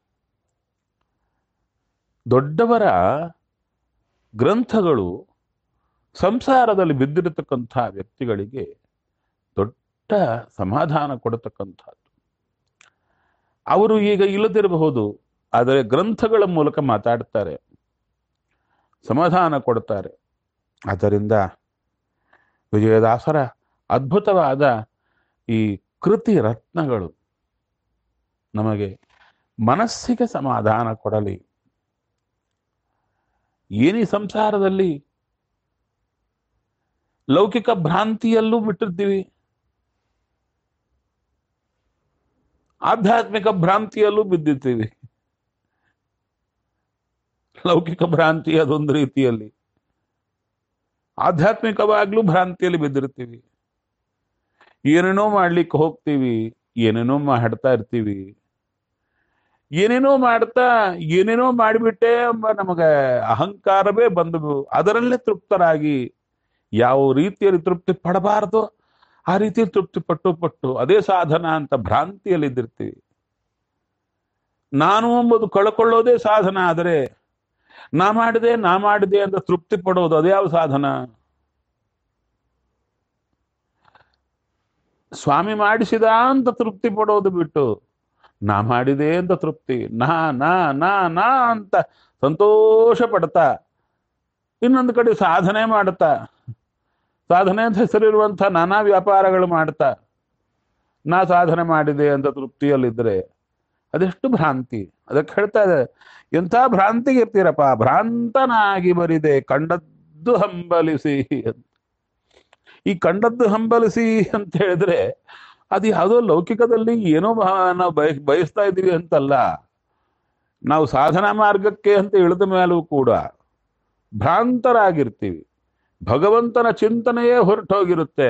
ದೊಡ್ಡವರ ಗ್ರಂಥಗಳು ಸಂಸಾರದಲ್ಲಿ ಬಿದ್ದಿರತಕ್ಕಂಥ ವ್ಯಕ್ತಿಗಳಿಗೆ ದೊಡ್ಡ ಸಮಾಧಾನ ಕೊಡತಕ್ಕಂಥದ್ದು ಅವರು ಈಗ ಇಲ್ಲದಿರಬಹುದು ಆದರೆ ಗ್ರಂಥಗಳ ಮೂಲಕ ಮಾತಾಡ್ತಾರೆ ಸಮಾಧಾನ ಕೊಡ್ತಾರೆ ಆದ್ದರಿಂದ ವಿಜಯದಾಸರ ಅದ್ಭುತವಾದ ಈ ಕೃತಿ ರತ್ನಗಳು ನಮಗೆ ಮನಸ್ಸಿಗೆ ಸಮಾಧಾನ ಕೊಡಲಿ ಏನಿ ಸಂಸಾರದಲ್ಲಿ ಲೌಕಿಕ ಭ್ರಾಂತಿಯಲ್ಲೂ ಬಿಟ್ಟಿರ್ತೀವಿ ಆಧ್ಯಾತ್ಮಿಕ ಭ್ರಾಂತಿಯಲ್ಲೂ ಬಿದ್ದಿರ್ತೀವಿ ಲೌಕಿಕ ಭ್ರಾಂತಿ ಅದೊಂದು ರೀತಿಯಲ್ಲಿ ಆಧ್ಯಾತ್ಮಿಕವಾಗ್ಲೂ ಭ್ರಾಂತಿಯಲ್ಲಿ ಬಿದ್ದಿರ್ತೀವಿ ಏನೇನೋ ಮಾಡ್ಲಿಕ್ಕೆ ಹೋಗ್ತೀವಿ ಏನೇನೋ ಮಾಡ್ತಾ ಇರ್ತೀವಿ ಏನೇನೋ ಮಾಡ್ತಾ ಏನೇನೋ ಮಾಡಿಬಿಟ್ಟೆ ಎಂಬ ನಮಗೆ ಅಹಂಕಾರವೇ ಬಂದು ಅದರಲ್ಲೇ ತೃಪ್ತರಾಗಿ ಯಾವ ರೀತಿಯಲ್ಲಿ ತೃಪ್ತಿ ಪಡಬಾರದು ಆ ರೀತಿ ತೃಪ್ತಿ ಪಟ್ಟು ಪಟ್ಟು ಅದೇ ಸಾಧನ ಅಂತ ಭ್ರಾಂತಿಯಲ್ಲಿ ಇದ್ದಿರ್ತೀವಿ ನಾನು ಎಂಬುದು ಕಳ್ಕೊಳ್ಳೋದೇ ಸಾಧನ ಆದರೆ ನಾ ಮಾಡಿದೆ ನಾ ಮಾಡಿದೆ ಅಂತ ತೃಪ್ತಿ ಪಡೋದು ಅದ್ಯಾವ ಸಾಧನ ಸ್ವಾಮಿ ಮಾಡಿಸಿದ ಅಂತ ತೃಪ್ತಿ ಪಡೋದು ಬಿಟ್ಟು ನಾ ಮಾಡಿದೆ ಅಂತ ತೃಪ್ತಿ ನಾ ನಾ ನಾ ನಾ ಅಂತ ಸಂತೋಷ ಪಡ್ತಾ ಇನ್ನೊಂದು ಕಡೆ ಸಾಧನೆ ಮಾಡ್ತಾ ಸಾಧನೆ ಅಂತ ಹೆಸರಿರುವಂಥ ನಾನಾ ವ್ಯಾಪಾರಗಳು ಮಾಡ್ತಾ ನಾ ಸಾಧನೆ ಮಾಡಿದೆ ಅಂತ ತೃಪ್ತಿಯಲ್ಲಿದ್ರೆ ಅದೆಷ್ಟು ಭ್ರಾಂತಿ ಅದಕ್ಕೆ ಹೇಳ್ತಾ ಇದೆ ಎಂಥ ಭ್ರಾಂತಿಗೆ ಇರ್ತೀರಪ್ಪ ಭ್ರಾಂತನಾಗಿ ಬರಿದೆ ಕಂಡದ್ದು ಹಂಬಲಿಸಿ ಅಂತ ಈ ಕಂಡದ್ದು ಹಂಬಲಿಸಿ ಅಂತ ಹೇಳಿದ್ರೆ ಅದು ಯಾವುದೋ ಲೌಕಿಕದಲ್ಲಿ ಏನೋ ಭಾ- ನಾವು ಬಯ ಬಯಸ್ತಾ ಇದ್ದೀವಿ ಅಂತಲ್ಲ ನಾವು ಸಾಧನಾ ಮಾರ್ಗಕ್ಕೆ ಅಂತ ಇಳಿದ ಮೇಲೂ ಕೂಡ ಭ್ರಾಂತರಾಗಿರ್ತೀವಿ ಭಗವಂತನ ಚಿಂತನೆಯೇ ಹೊರಟೋಗಿರುತ್ತೆ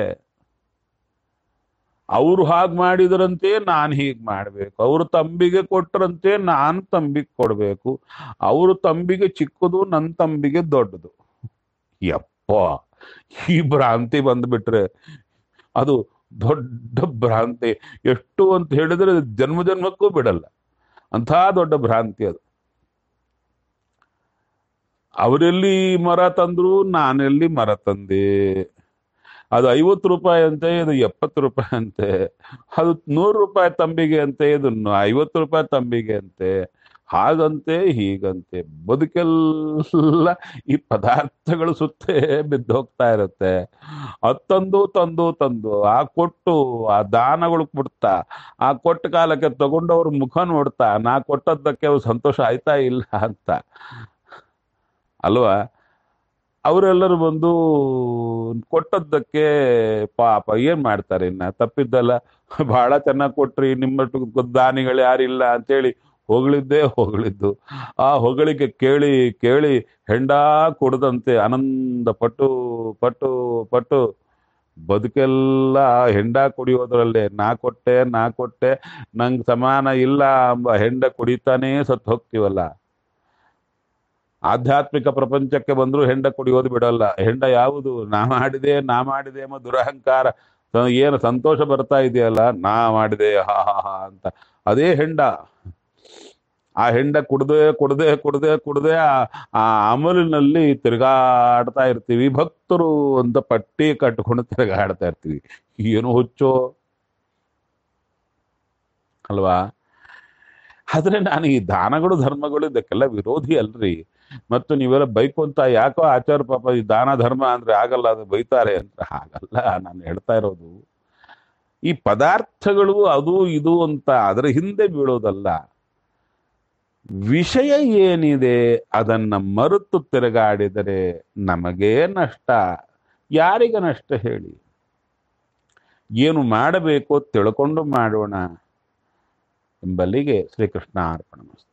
ಅವರು ಹಾಗೆ ಮಾಡಿದ್ರಂತೆ ನಾನು ಹೀಗೆ ಮಾಡಬೇಕು ಅವರು ತಂಬಿಗೆ ಕೊಟ್ರಂತೆ ನಾನು ತಂಬಿಗೆ ಕೊಡಬೇಕು ಅವರು ತಂಬಿಗೆ ಚಿಕ್ಕದು ನನ್ನ ತಂಬಿಗೆ ದೊಡ್ಡದು ಯಪ್ಪ ಈ ಭ್ರಾಂತಿ ಬಂದ್ಬಿಟ್ರೆ ಅದು ದೊಡ್ಡ ಭ್ರಾಂತಿ ಎಷ್ಟು ಅಂತ ಹೇಳಿದ್ರೆ ಜನ್ಮ ಜನ್ಮಕ್ಕೂ ಬಿಡಲ್ಲ ಅಂಥ ದೊಡ್ಡ ಭ್ರಾಂತಿ ಅದು ಅವರೆಲ್ಲಿ ಮರ ತಂದ್ರು ನಾನೆಲ್ಲಿ ಮರ ತಂದೆ ಅದು ಐವತ್ತು ರೂಪಾಯಿ ಅಂತೆ ಇದು ಎಪ್ಪತ್ತು ರೂಪಾಯಿ ಅಂತೆ ಅದು ನೂರು ರೂಪಾಯಿ ತಂಬಿಗೆ ಅಂತೆ ಇದು ಐವತ್ತು ರೂಪಾಯಿ ತಂಬಿಗೆ ಅಂತೆ ಹಾಗಂತೆ ಹೀಗಂತೆ ಬದುಕೆಲ್ಲ ಈ ಪದಾರ್ಥಗಳು ಸುತ್ತೇ ಬಿದ್ದೋಗ್ತಾ ಇರುತ್ತೆ ಅದು ತಂದು ತಂದು ತಂದು ಆ ಕೊಟ್ಟು ಆ ದಾನಗಳು ಕೊಡ್ತಾ ಆ ಕೊಟ್ಟ ಕಾಲಕ್ಕೆ ತಗೊಂಡವ್ರ ಮುಖ ನೋಡ್ತಾ ನಾ ಕೊಟ್ಟದ್ದಕ್ಕೆ ಅವ್ರು ಸಂತೋಷ ಆಯ್ತಾ ಇಲ್ಲ ಅಂತ ಅಲ್ವಾ ಅವರೆಲ್ಲರೂ ಬಂದು ಕೊಟ್ಟದ್ದಕ್ಕೆ ಪಾಪ ಏನ್ ಮಾಡ್ತಾರೆ ಇನ್ನ ತಪ್ಪಿದ್ದಲ್ಲ ಬಹಳ ಚೆನ್ನಾಗಿ ಕೊಟ್ರಿ ನಿಮ್ಮ ದಾನಿಗಳು ಯಾರಿಲ್ಲ ಅಂತೇಳಿ ಹೊಗಳಿದ್ದೇ ಹೊಗಳಿದ್ದು ಆ ಹೊಗಳಿಕೆ ಕೇಳಿ ಕೇಳಿ ಹೆಂಡ ಕೊಡದಂತೆ ಆನಂದ ಪಟ್ಟು ಪಟ್ಟು ಪಟ್ಟು ಬದುಕೆಲ್ಲ ಹೆಂಡ ಕುಡಿಯೋದ್ರಲ್ಲೇ ನಾ ಕೊಟ್ಟೆ ನಾ ಕೊಟ್ಟೆ ನಂಗೆ ಸಮಾನ ಇಲ್ಲ ಎಂಬ ಹೆಂಡ ಕುಡಿತಾನೇ ಸತ್ತು ಹೋಗ್ತೀವಲ್ಲ ಆಧ್ಯಾತ್ಮಿಕ ಪ್ರಪಂಚಕ್ಕೆ ಬಂದ್ರು ಹೆಂಡ ಕುಡಿಯೋದು ಬಿಡಲ್ಲ ಹೆಂಡ ಯಾವುದು ನಾ ಮಾಡಿದೆ ನಾ ಮಾಡಿದೆ ಎಂಬ ದುರಹಂಕಾರ ಸ- ಏನು ಸಂತೋಷ ಬರ್ತಾ ಇದೆಯಲ್ಲ ನಾ ಮಾಡಿದೆ ಹಾ ಹಾ ಹಾ ಅಂತ ಅದೇ ಹೆಂಡ ಆ ಹೆಂಡ ಕುಡ್ದೆ ಕುಡ್ದೆ ಕುಡ್ದೆ ಕುಡ್ದೆ ಆ- ಆ ಅಮಲಿನಲ್ಲಿ ತಿರುಗಾಡ್ತಾ ಇರ್ತೀವಿ ಭಕ್ತರು ಅಂತ ಪಟ್ಟಿ ಕಟ್ಕೊಂಡು ತಿರುಗಾಡ್ತಾ ಇರ್ತೀವಿ ಏನು ಹುಚ್ಚೋ ಅಲ್ವಾ ಆದ್ರೆ ನಾನು ಈ ದಾನಗಳು ಧರ್ಮಗಳು ಇದಕ್ಕೆಲ್ಲ ವಿರೋಧಿ ಅಲ್ರಿ ಮತ್ತು ನೀವೆಲ್ಲ ಬೈಕೊಂತ ಯಾಕೋ ಆಚಾರ ಪಾಪ ಈ ದಾನ ಧರ್ಮ ಅಂದ್ರೆ ಆಗಲ್ಲ ಅದು ಬೈತಾರೆ ಅಂತ ಹಾಗಲ್ಲ ನಾನು ಹೇಳ್ತಾ ಇರೋದು ಈ ಪದಾರ್ಥಗಳು ಅದು ಇದು ಅಂತ ಅದರ ಹಿಂದೆ ಬೀಳೋದಲ್ಲ ವಿಷಯ ಏನಿದೆ ಅದನ್ನ ಮರೆತು ತಿರುಗಾಡಿದರೆ ನಮಗೇ ನಷ್ಟ ಯಾರಿಗೆ ನಷ್ಟ ಹೇಳಿ ಏನು ಮಾಡಬೇಕೋ ತಿಳ್ಕೊಂಡು ಮಾಡೋಣ ಎಂಬಲ್ಲಿಗೆ ಶ್ರೀಕೃಷ್ಣ ಅರ್ಪಣ